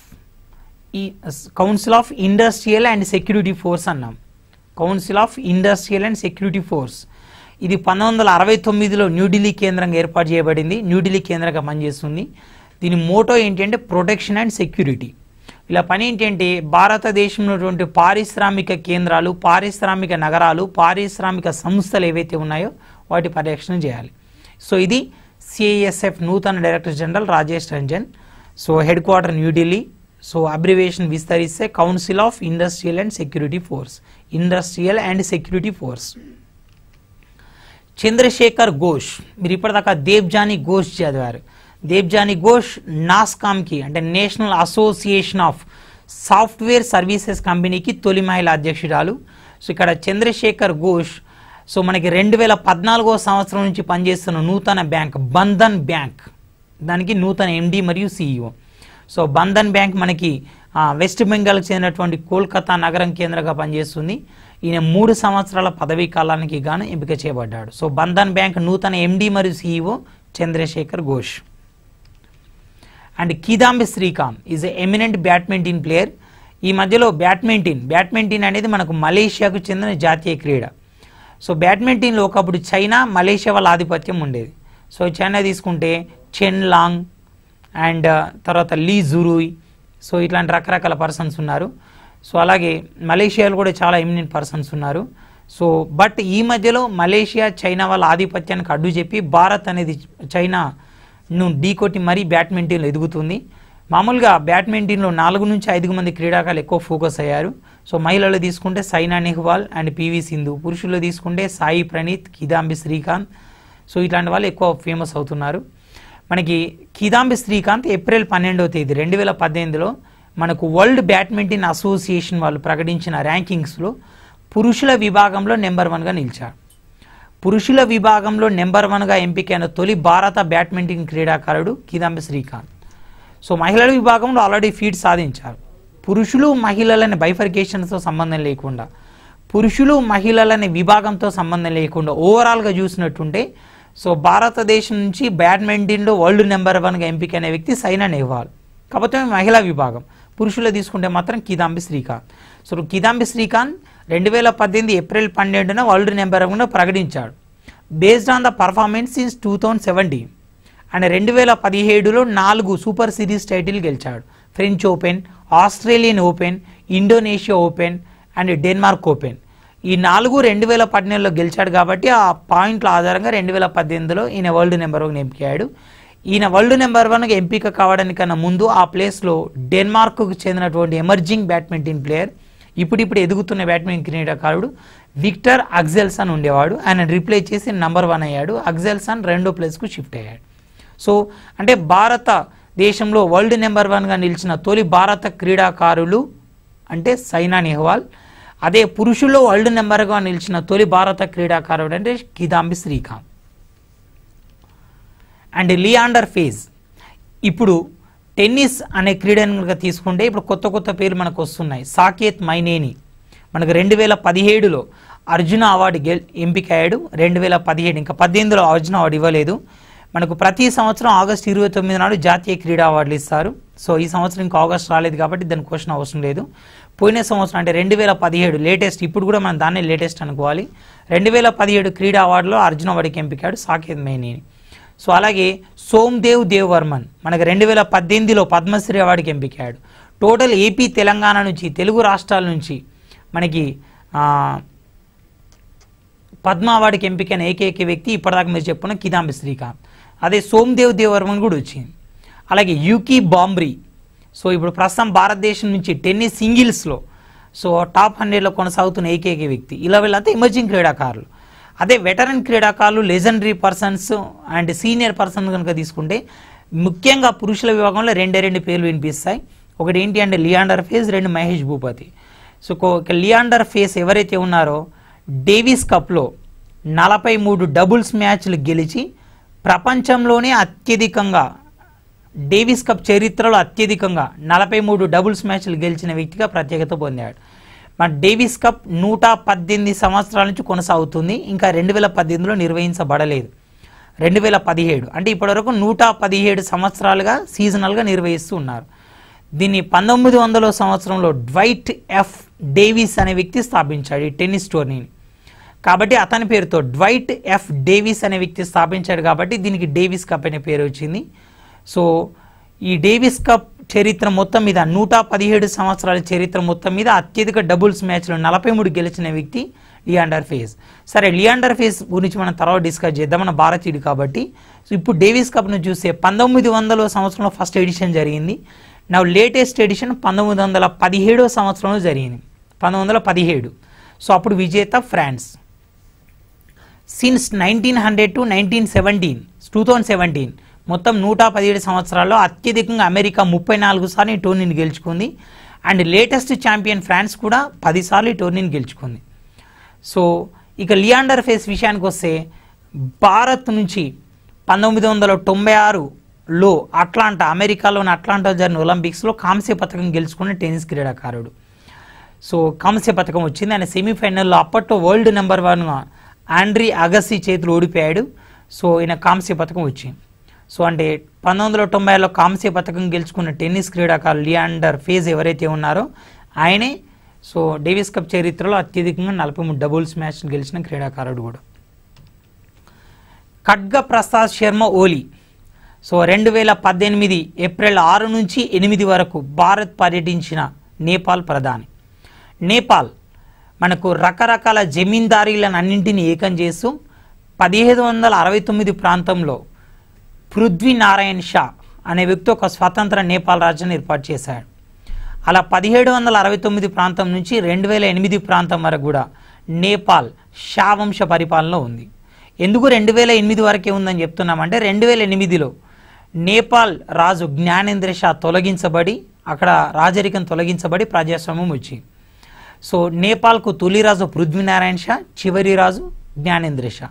ఈ council of industrial and security force అన్నాం council of industrial and security force ఇది పంతొమ్మిది వందల అరవై తొమ్మిదిలో న్యూఢిల్లీ కేంద్రంగా ఏర్పాటు చేయబడింది న్యూఢిల్లీ కేంద్రంగా పనిచేస్తుంది దీని మోటో ఏంటి అంటే ప్రొటెక్షన్ అండ్ సెక్యూరిటీ ఇలా పని ఏంటంటే భారతదేశంలో ఉన్నటువంటి పారిశ్రామిక కేంద్రాలు పారిశ్రామిక నగరాలు పారిశ్రామిక సంస్థలు ఏవైతే ఉన్నాయో వాటి పరిరక్షణ చేయాలి సో ఇది సిఐఎస్ఎఫ్ నూతన director general Rajesh Ranjan so headquarter New Delhi so abbreviation విస్తరిస్తే council of industrial and security force industrial and security force Chandrashekhar Ghosh మీరు ఇప్పటిదాకా దేవ్జాని ఘోష్ చదివారు దేవ్జాని ఘోష్ నాస్కామ్కి అంటే national association of software services కంపెనీకి తొలి మహిళా అధ్యక్షురాలు సో ఇక్కడ చంద్రశేఖర్ ఘోష్ సో మనకి రెండు వేల పద్నాలుగో సంవత్సరం నుంచి పనిచేస్తున్న నూతన బ్యాంక్ బంధన్ బ్యాంక్ దానికి నూతన ఎండి మరియు సిఇఓ సో బంధన్ బ్యాంక్ మనకి ఆ, వెస్ట్ బెంగాల్కి చెందినటువంటి కోల్కతా నగరం కేంద్రంగా పనిచేస్తుంది ఈయన మూడు సంవత్సరాల పదవీ కాలానికి గాను ఎంపిక చేయబడ్డాడు సో బంధన్ బ్యాంక్ నూతన ఎండి మరియు CEO Chandrashekhar Ghosh and Kidambi Srikanth is a eminent badminton player ఈ మధ్యలో బ్యాడ్మింటన్ బ్యాడ్మింటన్ అనేది మనకు మలేషియాకు చెందిన జాతీయ క్రీడ సో బ్యాడ్మింటన్లో ఒకప్పుడు చైనా మలేషియా వాళ్ళ ఆధిపత్యం ఉండేది సో చైనా తీసుకుంటే చెన్ లాంగ్ అండ్ తర్వాత లీ జురూయ్ సో ఇట్లాంటి రకరకాల పర్సన్స్ ఉన్నారు సో అలాగే మలేషియాలో కూడా చాలా ఎమినెంట్ పర్సన్స్ ఉన్నారు సో బట్ ఈ మధ్యలో మలేషియా చైనా వాళ్ళ ఆధిపత్యానికి అడ్డు చెప్పి భారత్ అనేది చైనాను ఢీకొట్టి మరీ బ్యాడ్మింటన్లో ఎదుగుతుంది మామూలుగా బ్యాడ్మింటన్లో నాలుగు నుంచి ఐదు మంది క్రీడాకారులు ఎక్కువ ఫోకస్ అయ్యారు సో మహిళలు తీసుకుంటే సైనా నెహ్వాల్ అండ్ పివి సింధు పురుషులు తీసుకుంటే సాయి ప్రణీత్ కిదాంబి శ్రీకాంత్ సో ఇట్లాంటి వాళ్ళు ఎక్కువ ఫేమస్ అవుతున్నారు మనకి కిదాంబి శ్రీకాంత్ ఏప్రిల్ పన్నెండవ తేదీ రెండు వేల పద్దెనిమిదిలో మనకు వరల్డ్ బ్యాడ్మింటన్ అసోసియేషన్ వాళ్ళు ప్రకటించిన ర్యాంకింగ్స్లో పురుషుల విభాగంలో నెంబర్ వన్గా నిలిచాడు పురుషుల విభాగంలో నెంబర్ వన్గా ఎంపికైన తొలి భారత బ్యాడ్మింటన్ క్రీడాకారుడు కిదాంబి శ్రీకాంత్ సో మహిళల విభాగంలో ఆల్రెడీ ఫీట్ సాధించారు పురుషులు మహిళలని బైఫర్కేషన్తో సంబంధం లేకుండా పురుషులు మహిళలని విభాగంతో సంబంధం లేకుండా ఓవరాల్గా చూసినట్టుంటే సో భారతదేశం నుంచి బ్యాడ్మింటన్లో వరల్డ్ నెంబర్ వన్గా ఎంపికైన వ్యక్తి సైనా నెహ్వాల్ కాకపోతే మహిళా విభాగం పురుషులు తీసుకుంటే మాత్రం కిదాంబి శ్రీకాంత్ సో కిదాంబి శ్రీకాంత్ రెండు వేల పద్దెనిమిది ఏప్రిల్ పన్నెండున వరల్డ్ నెంబర్ వన్గా ప్రకటించాడు based on the performance since two thousand seventeen ఆయన రెండు వేల పదిహేడులో నాలుగు సూపర్ సిరీస్ టైటిల్ గెలిచాడు French Open Australian Open Indonesia Open and Denmark Open ఈ నాలుగు రెండు వేల పద్దెనిమిదిలో గెలిచాడు కాబట్టి ఆ పాయింట్ల ఆధారంగా రెండు వేల పద్దెనిమిదిలో ఈయన వరల్డ్ నెంబర్ వన్ ఎంపికయ్యాడు ఈయన వరల్డ్ నెంబర్ వన్గా ఎంపిక కావడానికన్నా ముందు ఆ ప్లేస్లో డెన్మార్క్కు చెందినటువంటి ఎమర్జింగ్ బ్యాడ్మింటన్ ప్లేయర్ ఇప్పుడిప్పుడు ఎదుగుతున్న బ్యాడ్మింటన్ క్రీడాకారుడు విక్టర్ అగ్జెల్సన్ ఉండేవాడు ఆయన రిప్లేస్ చేసి నంబర్ వన్ అయ్యాడు అగ్జెల్సన్ రెండో ప్లేస్కు షిఫ్ట్ అయ్యాడు సో అంటే భారత దేశంలో వరల్డ్ నెంబర్ వన్గా నిలిచిన తొలి భారత క్రీడాకారులు అంటే సైనా నెహ్వాల్ అదే పురుషుల్లో వరల్డ్ నెంబర్గా నిలిచిన తొలి భారత క్రీడాకారుడు అంటే కిదాంబి శ్రీకాంత్ అండ్ లియాండర్ ఫేజ్ ఇప్పుడు టెన్నిస్ అనే క్రీడను కనుక తీసుకుంటే ఇప్పుడు కొత్త కొత్త పేర్లు మనకు వస్తున్నాయి సాకేత్ మైనేని మనకు రెండు వేల పదిహేడులో అర్జున అవార్డు గెల్ ఎంపికయ్యాడు రెండు వేల పదిహేడు ఇంకా పద్దెనిమిదిలో అర్జున అవార్డు ఇవ్వలేదు మనకు ప్రతి సంవత్సరం ఆగస్టు ఇరవై తొమ్మిది నాడు జాతీయ క్రీడా అవార్డులు ఇస్తారు సో ఈ సంవత్సరం ఇంకా ఆగస్ట్ రాలేదు కాబట్టి దాని క్వశ్చన్ అవసరం లేదు పోయిన సంవత్సరం అంటే రెండు వేల పదిహేడు లేటెస్ట్ ఇప్పుడు కూడా మనం దాన్నే లేటెస్ట్ అనుకోవాలి రెండు వేల పదిహేడు క్రీడా అవార్డులో అర్జున అవార్డుకి ఎంపికాడు సాకేత్ మైనేని సో అలాగే సోమ్దేవ్ దేవ్ వర్మన్ మనకు రెండు వేల పద్దెనిమిదిలో పద్మశ్రీ అవార్డుకి ఎంపికాడు టోటల్ ఏపీ తెలంగాణ నుంచి తెలుగు రాష్ట్రాల నుంచి మనకి ఆ, పద్మ అవార్డుకి ఎంపికైన ఏకైక వ్యక్తి ఇప్పటిదాకా మీరు చెప్పుకున్న కిదాంబి శ్రీకాంత్ అదే సోమ్దేవ్ దేవ్ వర్మన్ కూడా వచ్చింది అలాగే యూకీ బాంబ్రీ సో ఇప్పుడు ప్రస్తుతం భారతదేశం నుంచి టెన్నిస్ సింగిల్స్లో సో టాప్ హండ్రెడ్లో కొనసాగుతున్న ఏకైక వ్యక్తి ఇలా వీళ్ళంతా ఎమర్జింగ్ క్రీడాకారులు అదే వెటరన్ క్రీడాకారులు legendary persons and senior person కనుక తీసుకుంటే ముఖ్యంగా పురుషుల విభాగంలో రెండే రెండు పేర్లు వినిపిస్తాయి ఒకటి ఏంటి అంటే లియాండర్ ఫేస్ రెండు మహేష్ భూపతి సో కో- ఇక లియాండర్ ఫేస్ ఎవరైతే ఉన్నారో డేవిస్ కప్లో నలభై మూడు డబుల్స్ మ్యాచ్లు గెలిచి ప్రపంచంలోనే అత్యధికంగా డేవిస్ కప్ చరిత్రలో అత్యధికంగా నలభై మూడు డబుల్స్ మ్యాచ్లు గెలిచిన వ్యక్తిగా ప్రత్యేకత పొందాడు మన డేవిస్ కప్ నూట పద్దెనిమిది సంవత్సరాల నుంచి కొనసాగుతుంది ఇంకా రెండు వేల పద్దెనిమిదిలో నిర్వహించబడలేదు రెండు వేల పదిహేడు అంటే ఇప్పటివరకు నూట పదిహేడు సంవత్సరాలుగా సీజనల్గా నిర్వహిస్తూ ఉన్నారు దీన్ని పంతొమ్మిది వందల సంవత్సరంలో డ్వైట్ ఎఫ్ డేవిస్ అనే వ్యక్తి స్థాపించాడు ఈ టెన్నిస్ టోర్నీని కాబట్టి అతని పేరుతో డ్వైట్ ఎఫ్ డేవిస్ అనే వ్యక్తి స్థాపించాడు కాబట్టి దీనికి డేవిస్ కప్ అనే పేరు వచ్చింది సో ఈ డేవిస్ కప్ చరిత్ర మొత్తం మీద నూట పదిహేడు సంవత్సరాల చరిత్ర మొత్తం మీద అత్యధిక డబుల్స్ మ్యాచ్లో నలభై మూడు గెలిచిన వ్యక్తి లియాండర్ ఫేస్ సరే లియాండర్ ఫేస్ గురించి మనం తర్వాత డిస్కస్ చేద్దాం మన భారతీయుడు కాబట్టి సో ఇప్పుడు డేవిస్ కప్ను చూస్తే పంతొమ్మిది వందల సంవత్సరంలో ఫస్ట్ ఎడిషన్ జరిగింది నా లేటెస్ట్ ఎడిషన్ పంతొమ్మిది వందల పదిహేడో సంవత్సరంలో జరిగింది పంతొమ్మిది వందల పదిహేడు సో అప్పుడు విజేత France since nineteen hundred to nineteen seventeen two thousand seventeen మొత్తం నూట పదిహేడు సంవత్సరాల్లో అత్యధికంగా అమెరికా ముప్పై నాలుగు సార్లు ఈ టోర్నీని గెలుచుకుంది అండ్ లేటెస్ట్ ఛాంపియన్ ఫ్రాన్స్ కూడా పదిసార్లు ఈ టోర్నీని గెలుచుకుంది సో ఇక లియాండర్ ఫేస్ విషయానికి వస్తే భారత్ నుంచి పంతొమ్మిది వందల తొంభై ఆరులో అట్లాంటా అమెరికాలోని అట్లాంటా జరిగిన ఒలింపిక్స్లో కాంస్య పథకం గెలుచుకున్న టెన్నిస్ క్రీడాకారుడు సో కాంస్య పథకం వచ్చింది ఆయన సెమీఫైనల్లో అప్పట్లో వరల్డ్ నెంబర్ వన్గా ఆండ్రీ అగస్సీ చేతులు ఓడిపోయాడు సో ఈయన కాంస్య పథకం వచ్చింది సో అంటే పంతొమ్మిది వందల తొంభై ఆరులో కాంస్య పథకం గెలుచుకున్న టెన్నిస్ క్రీడాకారులు లియాండర్ ఫేజ్ ఎవరైతే ఉన్నారో ఆయనే సో డేవిస్ కప్ చరిత్రలో అత్యధికంగా నలభై మూడు డబుల్స్ మ్యాచ్ గెలిచిన క్రీడాకారుడు కూడా ఖడ్గ ప్రసాద్ శర్మ ఓలీ సో రెండు వేల పద్దెనిమిది ఏప్రిల్ ఆరు నుంచి ఎనిమిది వరకు భారత్ పర్యటించిన నేపాల్ ప్రధాని నేపాల్ మనకు రకరకాల జమీందారీలను అన్నింటినీ ఏకం చేస్తూ పదిహేడు వందల అరవై తొమ్మిది ప్రాంతంలో పృథ్వీనారాయణ్ షా అనే వ్యక్తి ఒక స్వతంత్ర నేపాల్ రాజ్యాన్ని ఏర్పాటు చేశాడు అలా పదిహేడు వందల అరవై తొమ్మిది ప్రాంతం నుంచి రెండు వేల ఎనిమిది ప్రాంతం వరకు కూడా నేపాల్ షా వంశ పరిపాలన ఉంది ఎందుకు రెండు వేల ఎనిమిది వరకే ఉందని చెప్తున్నామంటే రెండు వేల ఎనిమిదిలో నేపాల్ రాజు జ్ఞానేంద్ర షా తొలగించబడి అక్కడ రాజరికం తొలగించబడి ప్రజాస్వామ్యం వచ్చింది సో నేపాల్కు తొలి రాజు పృథ్వీనారాయణ షా చివరి రాజు జ్ఞానేంద్ర షా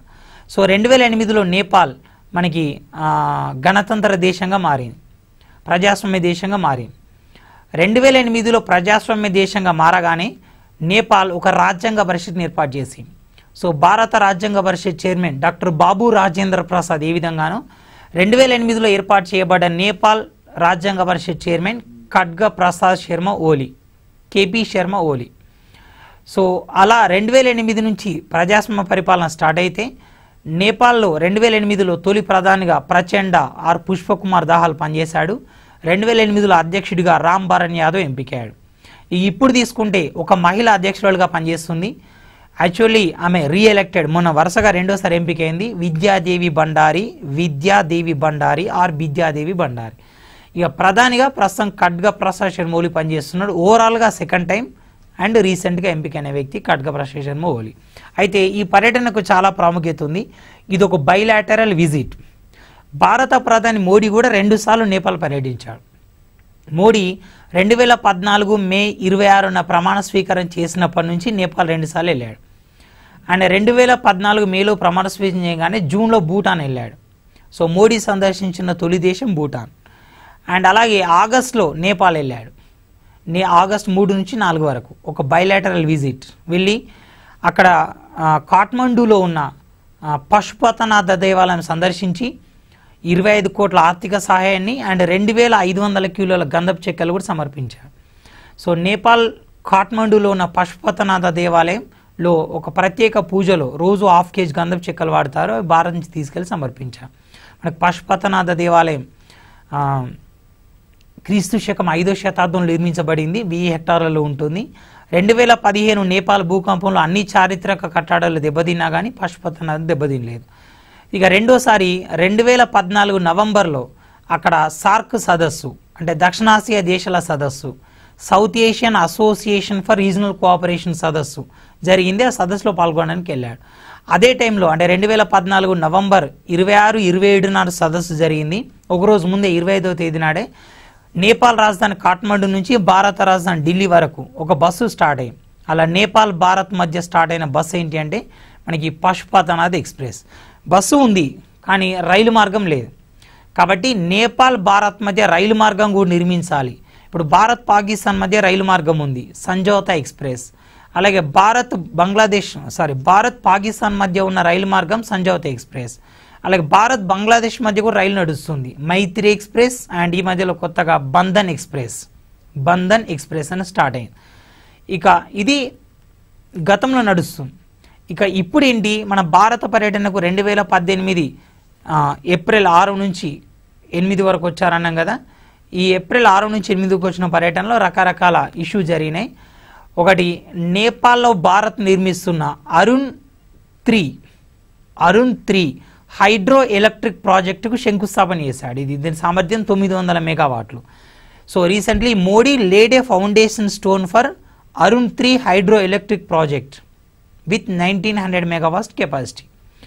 సో రెండు వేల ఎనిమిదిలో నేపాల్ మనకి ఆ, గణతంత్ర దేశంగా మారింది ప్రజాస్వామ్య దేశంగా మారింది రెండు వేల ఎనిమిదిలో ప్రజాస్వామ్య దేశంగా మారగానే నేపాల్ ఒక రాజ్యాంగ పరిషత్ని ఏర్పాటు చేసింది సో భారత రాజ్యాంగ పరిషత్ చైర్మన్ డాక్టర్ బాబు రాజేంద్ర ప్రసాద్ ఏ విధంగానో రెండు వేల ఎనిమిదిలో ఏర్పాటు చేయబడ్డ నేపాల్ రాజ్యాంగ పరిషత్ chairman Khadga Prasad Sharma Oli KP Sharma Oli so అలా రెండు వేల ఎనిమిది నుంచి ప్రజాస్వామ్య పరిపాలన స్టార్ట్ అయితే నేపాల్లో రెండు వేల ఎనిమిదిలో తొలి ప్రధానిగా ప్రచండ ఆర్ పుష్పకుమార్ దాహాల్ పనిచేశాడు రెండు వేల ఎనిమిదిలో అధ్యక్షుడిగా రామ్ భరణ్ యాదవ్ ఎంపికయ్యాడు ఈ ఇప్పుడు తీసుకుంటే ఒక మహిళ అధ్యక్షురాలుగా పనిచేస్తుంది యాక్చువల్లీ ఆమె రీఎలెక్టెడ్ మొన్న వరుసగా రెండోసారి ఎంపికైంది విద్యాదేవి బండారి విద్యాదేవి బండారి ఆర్ విద్యాదేవి బండారి ఇక ప్రధానిగా ప్రస్తుతం ఖడ్గ ప్రసాద్ శర్మ ఓలి పనిచేస్తున్నాడు ఓవరాల్గా సెకండ్ టైం అండ్ రీసెంట్గా ఎంపికైన వ్యక్తి ఖడ్గ ప్రసాద్ శర్మ ఓలి అయితే ఈ పర్యటనకు చాలా ప్రాముఖ్యత ఉంది ఇది ఒక బైలాటరల్ విజిట్ భారత ప్రధాని మోడీ కూడా రెండుసార్లు నేపాల్ పర్యటించాడు మోడీ రెండు వేల పద్నాలుగు మే ఇరవై ఆరున ప్రమాణ స్వీకారం చేసినప్పటి నుంచి నేపాల్ రెండుసార్లు వెళ్ళాడు ఆయన రెండు వేల పద్నాలుగు మేలో ప్రమాణ స్వీకారం చేయగానే జూన్లో భూటాన్ వెళ్ళాడు సో మోడీ సందర్శించిన తొలి దేశం భూటాన్ అండ్ అలాగే ఆగస్ట్లో నేపాల్ వెళ్ళాడు నే ఆగస్ట్ మూడు నుంచి నాలుగు వరకు ఒక బైలాటరల్ విజిట్ వెళ్ళి అక్కడ ఆ, కాఠ్మండూలో ఉన్న ఆ, పశుపతనాథ దేవాలయం సందర్శించి ఇరవై ఐదు కోట్ల ఆర్థిక సహాయాన్ని అండ్ రెండు వేల ఐదు వందల కిలోల గంధపు చెక్కలు కూడా సమర్పించారు సో నేపాల్ కాఠ్మండూలో ఉన్న పశుపతనాథ దేవాలయంలో ఒక ప్రత్యేక పూజలో రోజు హాఫ్ కేజీ గంధపు చెక్కలు వాడతారు అవి భారత్ నుంచి తీసుకెళ్లి సమర్పించారు మనకు పశుపతనాథ దేవాలయం ఆ, క్రీస్తు శకం ఐదో శతాబ్దంలో నిర్మించబడింది వెయ్యి హెక్టార్లలో ఉంటుంది రెండు వేల పదిహేను నేపాల్ భూకంపంలో అన్ని చారిత్రక కట్టడాలు దెబ్బతిన్నా కానీ పశుపతనాథ్ దెబ్బతినలేదు ఇక రెండోసారి రెండు వేల పద్నాలుగు నవంబర్లో అక్కడ సార్క్ సదస్సు అంటే దక్షిణాసియా దేశాల సదస్సు South Asian Association for Regional Cooperation సదస్సు జరిగింది ఆ సదస్సులో పాల్గొనడానికి వెళ్ళాడు అదే టైంలో అంటే రెండు వేల పద్నాలుగు నవంబర్ ఇరవై ఆరు ఇరవై ఏడు నాడు సదస్సు జరిగింది ఒకరోజు ముందే ఇరవై ఐదవ తేదీ నాడే నేపాల్ రాజధాని కాఠ్మండు నుంచి భారత రాజధాని ఢిల్లీ వరకు ఒక బస్సు స్టార్ట్ అయ్యింది అలా నేపాల్ భారత్ మధ్య స్టార్ట్ అయిన బస్సు ఏంటి అంటే మనకి పశుపతనాథ్ ఎక్స్ప్రెస్ బస్సు ఉంది కానీ రైలు మార్గం లేదు కాబట్టి నేపాల్ భారత్ మధ్య రైలు మార్గం కూడా నిర్మించాలి ఇప్పుడు భారత్ పాకిస్తాన్ మధ్య రైలు మార్గం ఉంది సంజోతా ఎక్స్ప్రెస్ అలాగే భారత్ బంగ్లాదేశ్ సారీ భారత్ పాకిస్తాన్ మధ్య ఉన్న రైలు మార్గం సంజోతా ఎక్స్ప్రెస్ అలాగే భారత్ బంగ్లాదేశ్ మధ్య కూడా రైలు నడుస్తుంది మైత్రి ఎక్స్ప్రెస్ అండ్ ఈ మధ్యలో కొత్తగా బంధన్ ఎక్స్ప్రెస్ బంధన్ ఎక్స్ప్రెస్ అని స్టార్ట్ అయింది ఇక ఇది గతంలో నడుస్తుంది ఇక ఇప్పుడు ఏంటి మన భారత పర్యటనకు రెండు వేల పద్దెనిమిది ఆ, ఏప్రిల్ ఆరు నుంచి ఎనిమిది వరకు వచ్చారన్నాం కదా ఈ ఏప్రిల్ ఆరు నుంచి ఎనిమిదికి వచ్చిన పర్యటనలో రకరకాల ఇష్యూ జరిగినాయి ఒకటి నేపాల్లో భారత్ నిర్మిస్తున్న Arun three Arun three hydroelectric ప్రాజెక్టుకు శంకుస్థాపన చేశాడు ఇది దీని సామర్థ్యం తొమ్మిది వందల మెగావాట్లు so recently Modi laid a foundation stone for Arun three hydroelectric project with nineteen hundred megawatts capacity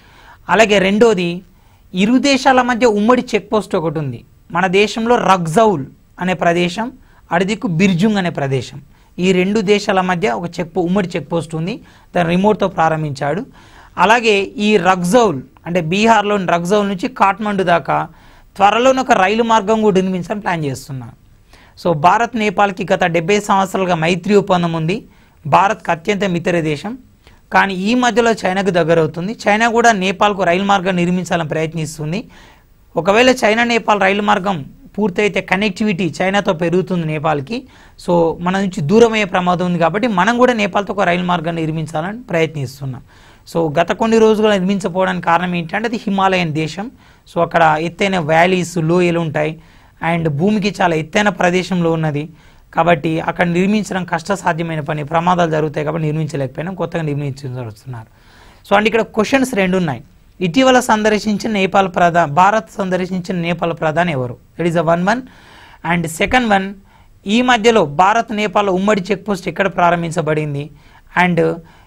అలాగే రెండోది ఇరు దేశాల మధ్య ఉమ్మడి చెక్ పోస్ట్ ఒకటి ఉంది మన దేశంలో రగ్జౌల్ అనే ప్రదేశం అడిదిక్కు బిర్జుంగ్ అనే ప్రదేశం ఈ రెండు దేశాల మధ్య ఒక చెక్ పో- ఉమ్మడి చెక్ పోస్ట్ ఉంది దాన్ని రిమోట్తో ప్రారంభించాడు అలాగే ఈ రగ్జౌల్ అంటే బీహార్లోని రగ్జౌల్ నుంచి కాఠ్మండు దాకా త్వరలోనే ఒక రైలు మార్గం కూడా నిర్మించాలని ప్లాన్ చేస్తున్నారు సో భారత్ నేపాల్కి గత డెబ్బై సంవత్సరాలుగా మైత్రి ఒప్పందం ఉంది భారత్కి అత్యంత మిత్ర దేశం కానీ ఈ మధ్యలో చైనాకు దగ్గరవుతుంది చైనా కూడా నేపాల్కు రైలు మార్గం నిర్మించాలని ప్రయత్నిస్తుంది ఒకవేళ చైనా నేపాల్ రైలు మార్గం పూర్తయితే కనెక్టివిటీ చైనాతో పెరుగుతుంది నేపాల్కి సో మన నుంచి దూరం అయ్యే ప్రమాదం ఉంది కాబట్టి మనం కూడా నేపాల్తో ఒక రైలు మార్గం నిర్మించాలని ప్రయత్నిస్తున్నాం సో గత కొన్ని రోజులుగా నిర్మించకపోవడానికి కారణం ఏంటంటే అది హిమాలయన్ దేశం సో అక్కడ ఎత్తైన వ్యాలీస్ లోయలు ఉంటాయి అండ్ భూమికి చాలా ఎత్తైన ప్రదేశంలో ఉన్నది కాబట్టి అక్కడ నిర్మించడం కష్టసాధ్యమైన పని ప్రమాదాలు జరుగుతాయి కాబట్టి నిర్మించలేకపోయినా కొత్తగా నిర్మించుతున్నారు సో అండ్ ఇక్కడ క్వశ్చన్స్ రెండు ఉన్నాయి ఇటీవల సందర్శించిన నేపాల్ ప్రధాన భారత్ సందర్శించిన నేపాల్ ప్రధాని ఎవరు that is a one one and second one ఈ మధ్యలో భారత్ నేపాల్ ఉమ్మడి చెక్ పోస్ట్ ఎక్కడ ప్రారంభించబడింది అండ్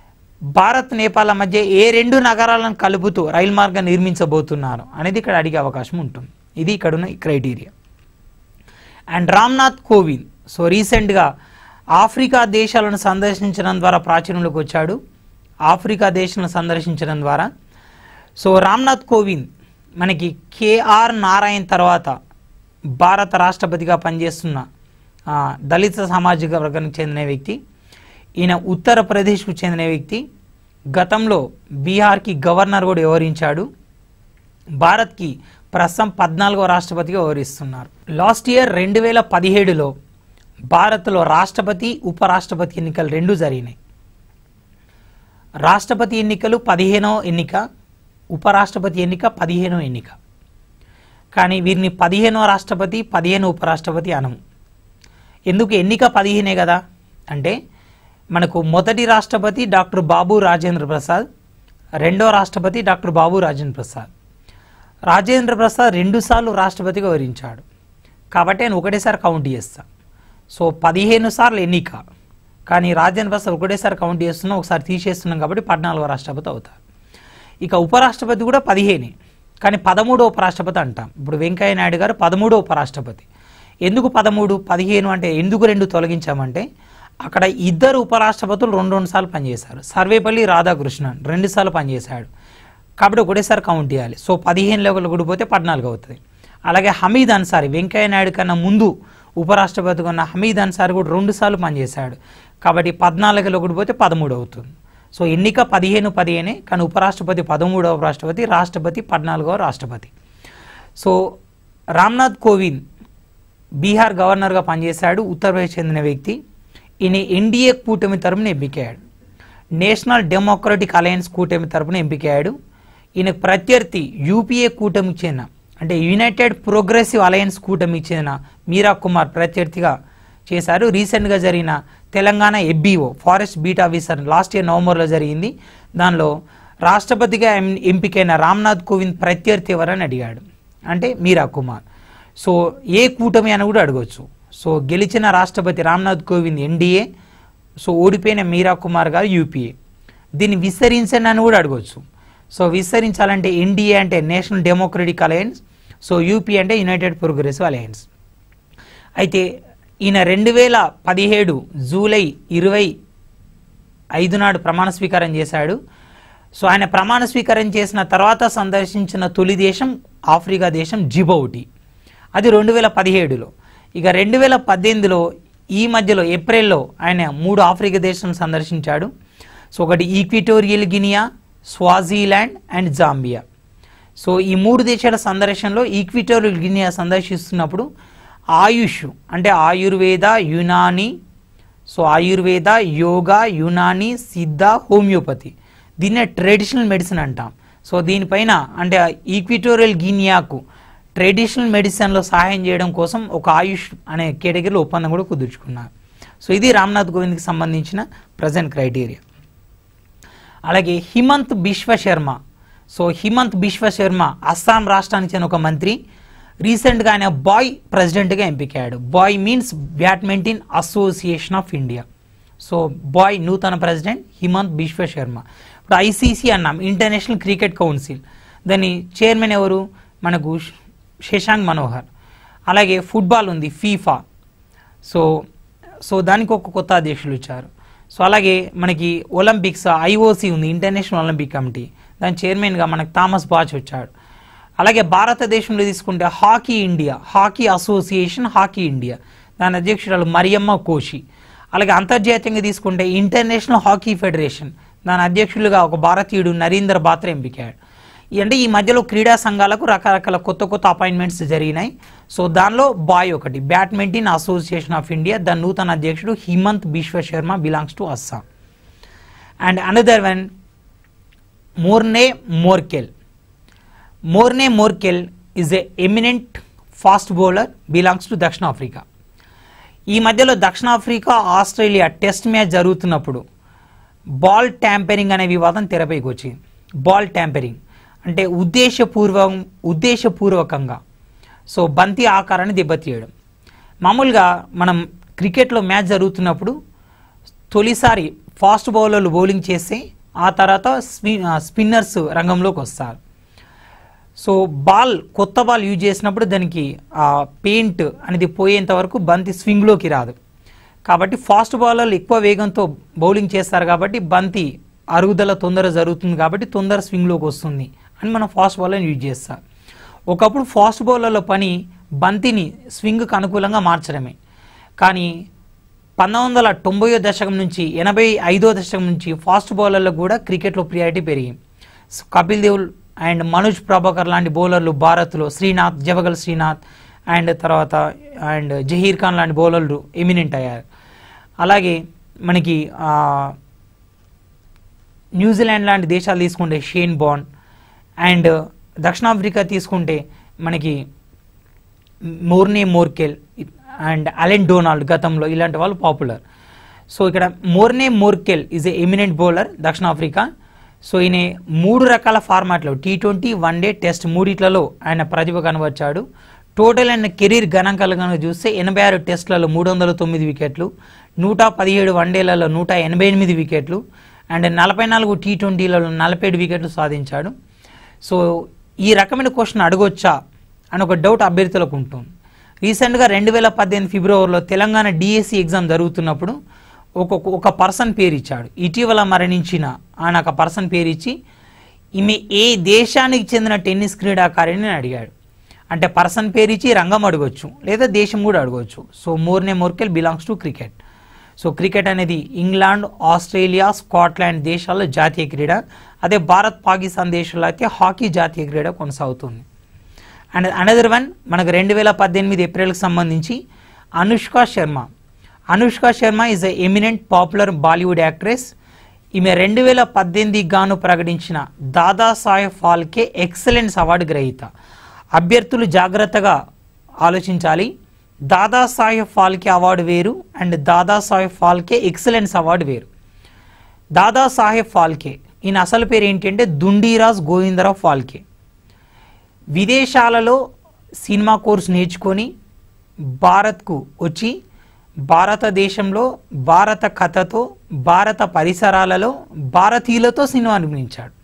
భారత్ నేపాల్ మధ్య ఏ రెండు నగరాలను కలుపుతూ రైలు మార్గం నిర్మించబోతున్నారు అనేది ఇక్కడ అడిగే అవకాశం ఉంటుంది ఇది ఇక్కడ ఉన్న criteria and Ramnath Kovind so recently Africa దేశాలను సందర్శించడం ద్వారా ప్రాచుర్యంలోకి వచ్చాడు ఆఫ్రికా దేశాలను సందర్శించడం ద్వారా సో రామ్నాథ్ కోవింద్ మనకి కేఆర్ నారాయణ్ తర్వాత భారత రాష్ట్రపతిగా పనిచేస్తున్న ఆ, దళిత సామాజిక వర్గానికి చెందిన వ్యక్తి ఈయన ఉత్తరప్రదేశ్కు చెందిన వ్యక్తి గతంలో బీహార్కి గవర్నర్ కూడా వ్యవహరించాడు భారత్కి ప్రస్తుతం పద్నాలుగో రాష్ట్రపతిగా వ్యవహరిస్తున్నారు లాస్ట్ ఇయర్ రెండు వేల పదిహేడులో భారత్లో రాష్ట్రపతి ఉపరాష్ట్రపతి ఎన్నికలు రెండు జరిగినాయి రాష్ట్రపతి ఎన్నికలు పదిహేనో ఎన్నిక ఉపరాష్ట్రపతి ఎన్నిక పదిహేనో ఎన్నిక కానీ వీరిని పదిహేనో రాష్ట్రపతి పదిహేను ఉపరాష్ట్రపతి అనము ఎందుకు ఎన్నిక పదిహేనే కదా అంటే మనకు మొదటి రాష్ట్రపతి డాక్టర్ బాబు రాజేంద్ర ప్రసాద్ రెండో రాష్ట్రపతి డాక్టర్ బాబు రాజేంద్ర ప్రసాద్ రాజేంద్ర ప్రసాద్ రెండుసార్లు రాష్ట్రపతిగా వరించాడు కాబట్టి ఆయన ఒకటేసారి కౌంట్ చేస్తా సో పదిహేను సార్లు ఎన్నిక కానీ రాజేంద్ర ప్రసాద్ ఒకటేసారి కౌంట్ చేస్తున్నాం ఒకసారి తీసేస్తున్నాం కాబట్టి పద్నాలుగో రాష్ట్రపతి అవుతారు ఇక ఉపరాష్ట్రపతి కూడా పదిహేనే కానీ పదమూడో ఉపరాష్ట్రపతి అంటాం ఇప్పుడు వెంకయ్య నాయుడు గారు పదమూడో ఉపరాష్ట్రపతి ఎందుకు పదమూడు పదిహేను అంటే ఎందుకు రెండు తొలగించామంటే అక్కడ ఇద్దరు ఉపరాష్ట్రపతులు రెండు రెండు సార్లు పనిచేశారు సర్వేపల్లి రాధాకృష్ణన్ రెండు సార్లు పనిచేశాడు కాబట్టి ఒకటేసారి కౌంట్ చేయాలి సో పదిహేను లెవెల్ కూడిపోతే పద్నాలుగు అవుతుంది అలాగే హమీద్ అన్సారీ వెంకయ్య నాయుడు కన్నా ముందు ఉపరాష్ట్రపతిగా ఉన్న హమీద్ అన్సారీ కూడా రెండు సార్లు పనిచేశాడు కాబట్టి పద్నాలుగులో కూడిపోతే పదమూడు అవుతుంది సో ఎన్నిక పదిహేను పదిహేనే కానీ ఉపరాష్ట్రపతి పదమూడవ రాష్ట్రపతి రాష్ట్రపతి పద్నాలుగవ రాష్ట్రపతి సో రామ్నాథ్ కోవింద్ బీహార్ గవర్నర్గా పనిచేశాడు ఉత్తరప్రదేశ్ చెందిన వ్యక్తి ఈయన ఎన్డీఏ కూటమి తరపున ఎంపికయ్యాడు నేషనల్ డెమోక్రటిక్ అలయన్స్ కూటమి తరపున ఎంపికయ్యాడు ఈయన ప్రత్యర్థి యూపీఏ కూటమికి చెందిన అంటే యునైటెడ్ ప్రోగ్రెసివ్ అలయన్స్ కూటమికి చెందిన మీరా కుమార్ ప్రత్యర్థిగా చేశారు రీసెంట్గా జరిగిన Telangana FBO forest beat officer last year నవంబర్లో జరిగింది దానిలో రాష్ట్రపతిగా ఎం- ఎంపికైన రామ్నాథ్ కోవింద్ ప్రత్యర్థి ఎవరని అడిగాడు అంటే మీరా కుమార్ సో ఏ కూటమి అని కూడా అడగవచ్చు సో గెలిచిన రాష్ట్రపతి రామ్నాథ్ కోవింద్ ఎన్డీఏ సో ఓడిపోయిన మీరా కుమార్ గారు యూపీఏ దీన్ని విస్తరించండి అని కూడా అడగవచ్చు సో విస్తరించాలంటే ఎన్డీఏ అంటే National Democratic Alliance so UP అంటే యునైటెడ్ ప్రోగ్రెసివ్ అలయన్స్ అయితే ఈయన రెండు వేల పదిహేడు జూలై ఇరవై ఐదు నాడు ప్రమాణ స్వీకారం చేశాడు సో ఆయన ప్రమాణ స్వీకారం చేసిన తర్వాత సందర్శించిన తొలి దేశం ఆఫ్రికా దేశం జిబౌటి అది రెండు వేల పదిహేడులో ఇక రెండు వేల పద్దెనిమిదిలో ఈ మధ్యలో ఏప్రిల్లో ఆయన మూడు ఆఫ్రికా దేశం సందర్శించాడు సో ఒకటి Equatorial Guinea Swaziland and Zambia so ఈ మూడు దేశాల సందర్శనలో ఈక్విటోరియల్ గినియా సందర్శిస్తున్నప్పుడు ఆయుష్ అంటే ఆయుర్వేద యునాని సో ఆయుర్వేద యోగా యునాని సిద్ధ హోమియోపతి దీన్నే ట్రెడిషనల్ మెడిసిన్ అంటాం సో దీనిపైన అంటే ఈక్విటోరియల్ గినియాకు ట్రెడిషనల్ మెడిసిన్లో సహాయం చేయడం కోసం ఒక ఆయుష్ అనే కేటగిరీలో ఒప్పందం కూడా కుదుర్చుకున్నారు సో ఇది రామ్నాథ్ కోవింద్కి సంబంధించిన ప్రజెంట్ క్రైటీరియా అలాగే హిమంత్ బిశ్వ శర్మ సో హిమంత్ బిశ్వ శర్మ అస్సాం రాష్ట్రానికి చెందిన ఒక మంత్రి రీసెంట్గా ఆయన బాయ్ ప్రెసిడెంట్గా ఎంపికయ్యాడు BAI means Badminton Association of India so BAI నూతన ప్రెసిడెంట్ హిమంత్ బిశ్వ శర్మ ఇప్పుడు ఐసీసీ అన్నాం ఇంటర్నేషనల్ క్రికెట్ కౌన్సిల్ దాని చైర్మన్ ఎవరు మనకు శశాంక్ మనోహర్ అలాగే ఫుట్బాల్ ఉంది ఫీఫా సో సో దానికి ఒక కొత్త అధ్యక్షులు ఇచ్చారు సో అలాగే మనకి ఒలింపిక్స్ ఐఓసి ఉంది ఇంటర్నేషనల్ ఒలింపిక్ కమిటీ దాని చైర్మన్గా మనకి థామస్ బాచ్ వచ్చాడు అలాగే భారతదేశంలో తీసుకుంటే Hockey India hockey association Hockey India దాని అధ్యక్షురాలు మరియమ్మ కోషి అలాగే అంతర్జాతీయంగా తీసుకుంటే ఇంటర్నేషనల్ హాకీ ఫెడరేషన్ దాని అధ్యక్షులుగా ఒక భారతీయుడు నరేంద్ర బాత్ర ఎంపికాడు ఈ- అంటే ఈ మధ్యలో క్రీడా సంఘాలకు రకరకాల కొత్త కొత్త అపాయింట్మెంట్స్ జరిగినాయి సో దానిలో బాయ్ ఒకటి బ్యాడ్మింటన్ అసోసియేషన్ ఆఫ్ ఇండియా దాని నూతన అధ్యక్షుడు Himanta Biswa Sharma belongs to Assam and another one Morne Morkel Morne Morkel is a eminent fast bowler belongs to దక్షిణాఫ్రికా ఈ మధ్యలో దక్షిణాఫ్రికా ఆస్ట్రేలియా టెస్ట్ మ్యాచ్ జరుగుతున్నప్పుడు బాల్ ట్యాంపరింగ్ అనే వివాదం తెరపైకి వచ్చింది బాల్ ట్యాంపరింగ్ అంటే ఉద్దేశపూర్వం ఉద్దేశపూర్వకంగా సో బంతి ఆకారాన్ని దెబ్బతీయడం మామూలుగా మనం క్రికెట్లో మ్యాచ్ జరుగుతున్నప్పుడు తొలిసారి ఫాస్ట్ బౌలర్లు బౌలింగ్ చేస్తే ఆ తర్వాత స్పి స్పిన్నర్స్ రంగంలోకి వస్తారు సో బాల్ కొత్త బాల్ యూజ్ చేసినప్పుడు దానికి ఆ పెయింట్ అనేది పోయేంత వరకు బంతి స్వింగ్లోకి రాదు కాబట్టి ఫాస్ట్ బౌలర్లు ఎక్కువ వేగంతో బౌలింగ్ చేస్తారు కాబట్టి బంతి అరుగుదల తొందర జరుగుతుంది కాబట్టి తొందర స్వింగ్లోకి వస్తుంది అని మనం ఫాస్ట్ బౌలర్ని యూజ్ చేస్తాం ఒకప్పుడు ఫాస్ట్ బౌలర్లో పని బంతిని స్వింగ్కి అనుకూలంగా మార్చడమే కానీ పంతొమ్మిది వందల తొంభైయో దశకం నుంచి ఎనభై ఐదో దశకం నుంచి ఫాస్ట్ బౌలర్లో కూడా క్రికెట్లో ప్రియారిటీ పెరిగింది సో కపిల్ దేవ్ అండ్ మనోజ్ ప్రభాకర్ లాంటి బౌలర్లు భారత్లో శ్రీనాథ్ జవగల్ శ్రీనాథ్ అండ్ తర్వాత అండ్ జహీర్ ఖాన్ లాంటి బౌలర్లు ఎమినెంట్ అయ్యారు అలాగే మనకి ఆ, న్యూజిలాండ్ లాంటి దేశాలు తీసుకుంటే షేన్ బాండ్ అండ్ దక్షిణాఫ్రికా తీసుకుంటే మనకి Morne Morkel and Allan Donald గతంలో ఇలాంటి వాళ్ళు పాపులర్ సో ఇక్కడ Morne Morkel is a eminent bowler దక్షిణాఫ్రికా సో ఈయన మూడు రకాల ఫార్మాట్లో T twenty one day test మూడిట్లలో ఆయన ప్రతిభ కనబర్చాడు టోటల్ ఆయన కెరీర్ గణాంకాలు కనుక చూస్తే ఎనభై ఆరు టెస్టులలో మూడు వందల తొమ్మిది వికెట్లు నూట పదిహేడు వన్డేలలో నూట ఎనభై ఎనిమిది వికెట్లు అండ్ నలభై నాలుగు టీ ట్వంటీలలో నలభై ఏడు వికెట్లు సాధించాడు సో ఈ రకమైన క్వశ్చన్ అడగొచ్చా అని ఒక డౌట్ అభ్యర్థులకు ఉంటుంది రీసెంట్గా రెండు వేల పద్దెనిమిది ఫిబ్రవరిలో తెలంగాణ డిఎస్సి ఎగ్జామ్ జరుగుతున్నప్పుడు ఒక ఒక పర్సన్ పేరు ఇచ్చాడు ఇటీవల మరణించిన ఆయన ఒక పర్సన్ పేరు ఇచ్చి ఈమె ఏ దేశానికి చెందిన టెన్నిస్ క్రీడాకారిణి అని అడిగాడు అంటే పర్సన్ పేరు ఇచ్చి రంగం అడగొచ్చు లేదా దేశం కూడా అడగొచ్చు so Morne Morkel belongs to cricket so cricket అనేది ఇంగ్లాండ్ ఆస్ట్రేలియా స్కాట్లాండ్ దేశాల్లో జాతీయ క్రీడ అదే భారత్ పాకిస్తాన్ దేశాల్లో అయితే హాకీ జాతీయ క్రీడ కొనసాగుతుంది అండ్ అనదర్ వన్ మనకు రెండు వేల పద్దెనిమిది ఏప్రిల్కి సంబంధించి Anushka Sharma Anushka Sharma is a eminent popular Bollywood actress ఈమె రెండు వేల పద్దెనిమిదికి గాను ప్రకటించిన దాదాసాహెబ్ ఫాల్కే ఎక్సలెన్స్ అవార్డు గ్రహీత అభ్యర్థులు జాగ్రత్తగా ఆలోచించాలి దాదాసాహెబ్ ఫాల్కే అవార్డు వేరు and Dadasaheb Phalke excellence award వేరు దాదాసాహెబ్ ఫాల్కే ఈయన అసలు పేరు ఏంటంటే దుండీరాజ్ గోవిందరావు ఫాల్కే విదేశాలలో సినిమా కోర్స్ నేర్చుకొని భారత్కు వచ్చి భారతదేశంలో భారత కథతో భారత పరిసరాలలో భారతీయులతో సినిమా నిర్మించాడు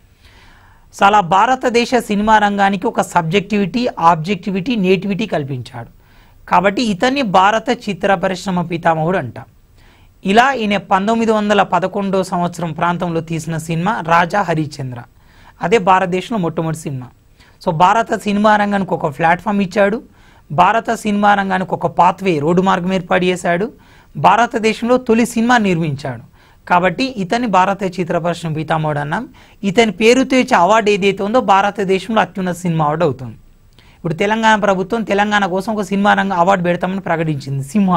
సో అలా భారతదేశ సినిమా రంగానికి ఒక సబ్జెక్టివిటీ ఆబ్జెక్టివిటీ నేటివిటీ కల్పించాడు కాబట్టి ఇతన్ని భారత చిత్ర పరిశ్రమ పితామహుడు అంటాం ఇలా ఈయన పంతొమ్మిది వందల పదకొండో సంవత్సరం ప్రాంతంలో తీసిన సినిమా రాజా హరిశ్చంద్ర అదే భారతదేశంలో మొట్టమొదటి సినిమా సో భారత సినిమా రంగానికి ఒక ప్లాట్ఫామ్ ఇచ్చాడు భారత సినిమా రంగానికి ఒక పాత్వే రోడ్డు మార్గం ఏర్పాటు చేశాడు భారతదేశంలో తొలి సినిమా నిర్మించాడు కాబట్టి ఇతని భారత చిత్ర పరిశ్రమ పితామహుడు అన్నాం ఇతని పేరుతో ఇచ్చే అవార్డు ఏదైతే ఉందో భారతదేశంలో అత్యున్నత సినిమా అవార్డు అవుతుంది ఇప్పుడు తెలంగాణ ప్రభుత్వం తెలంగాణ కోసం ఒక సినిమా రంగ అవార్డు పెడతామని ప్రకటించింది సింహ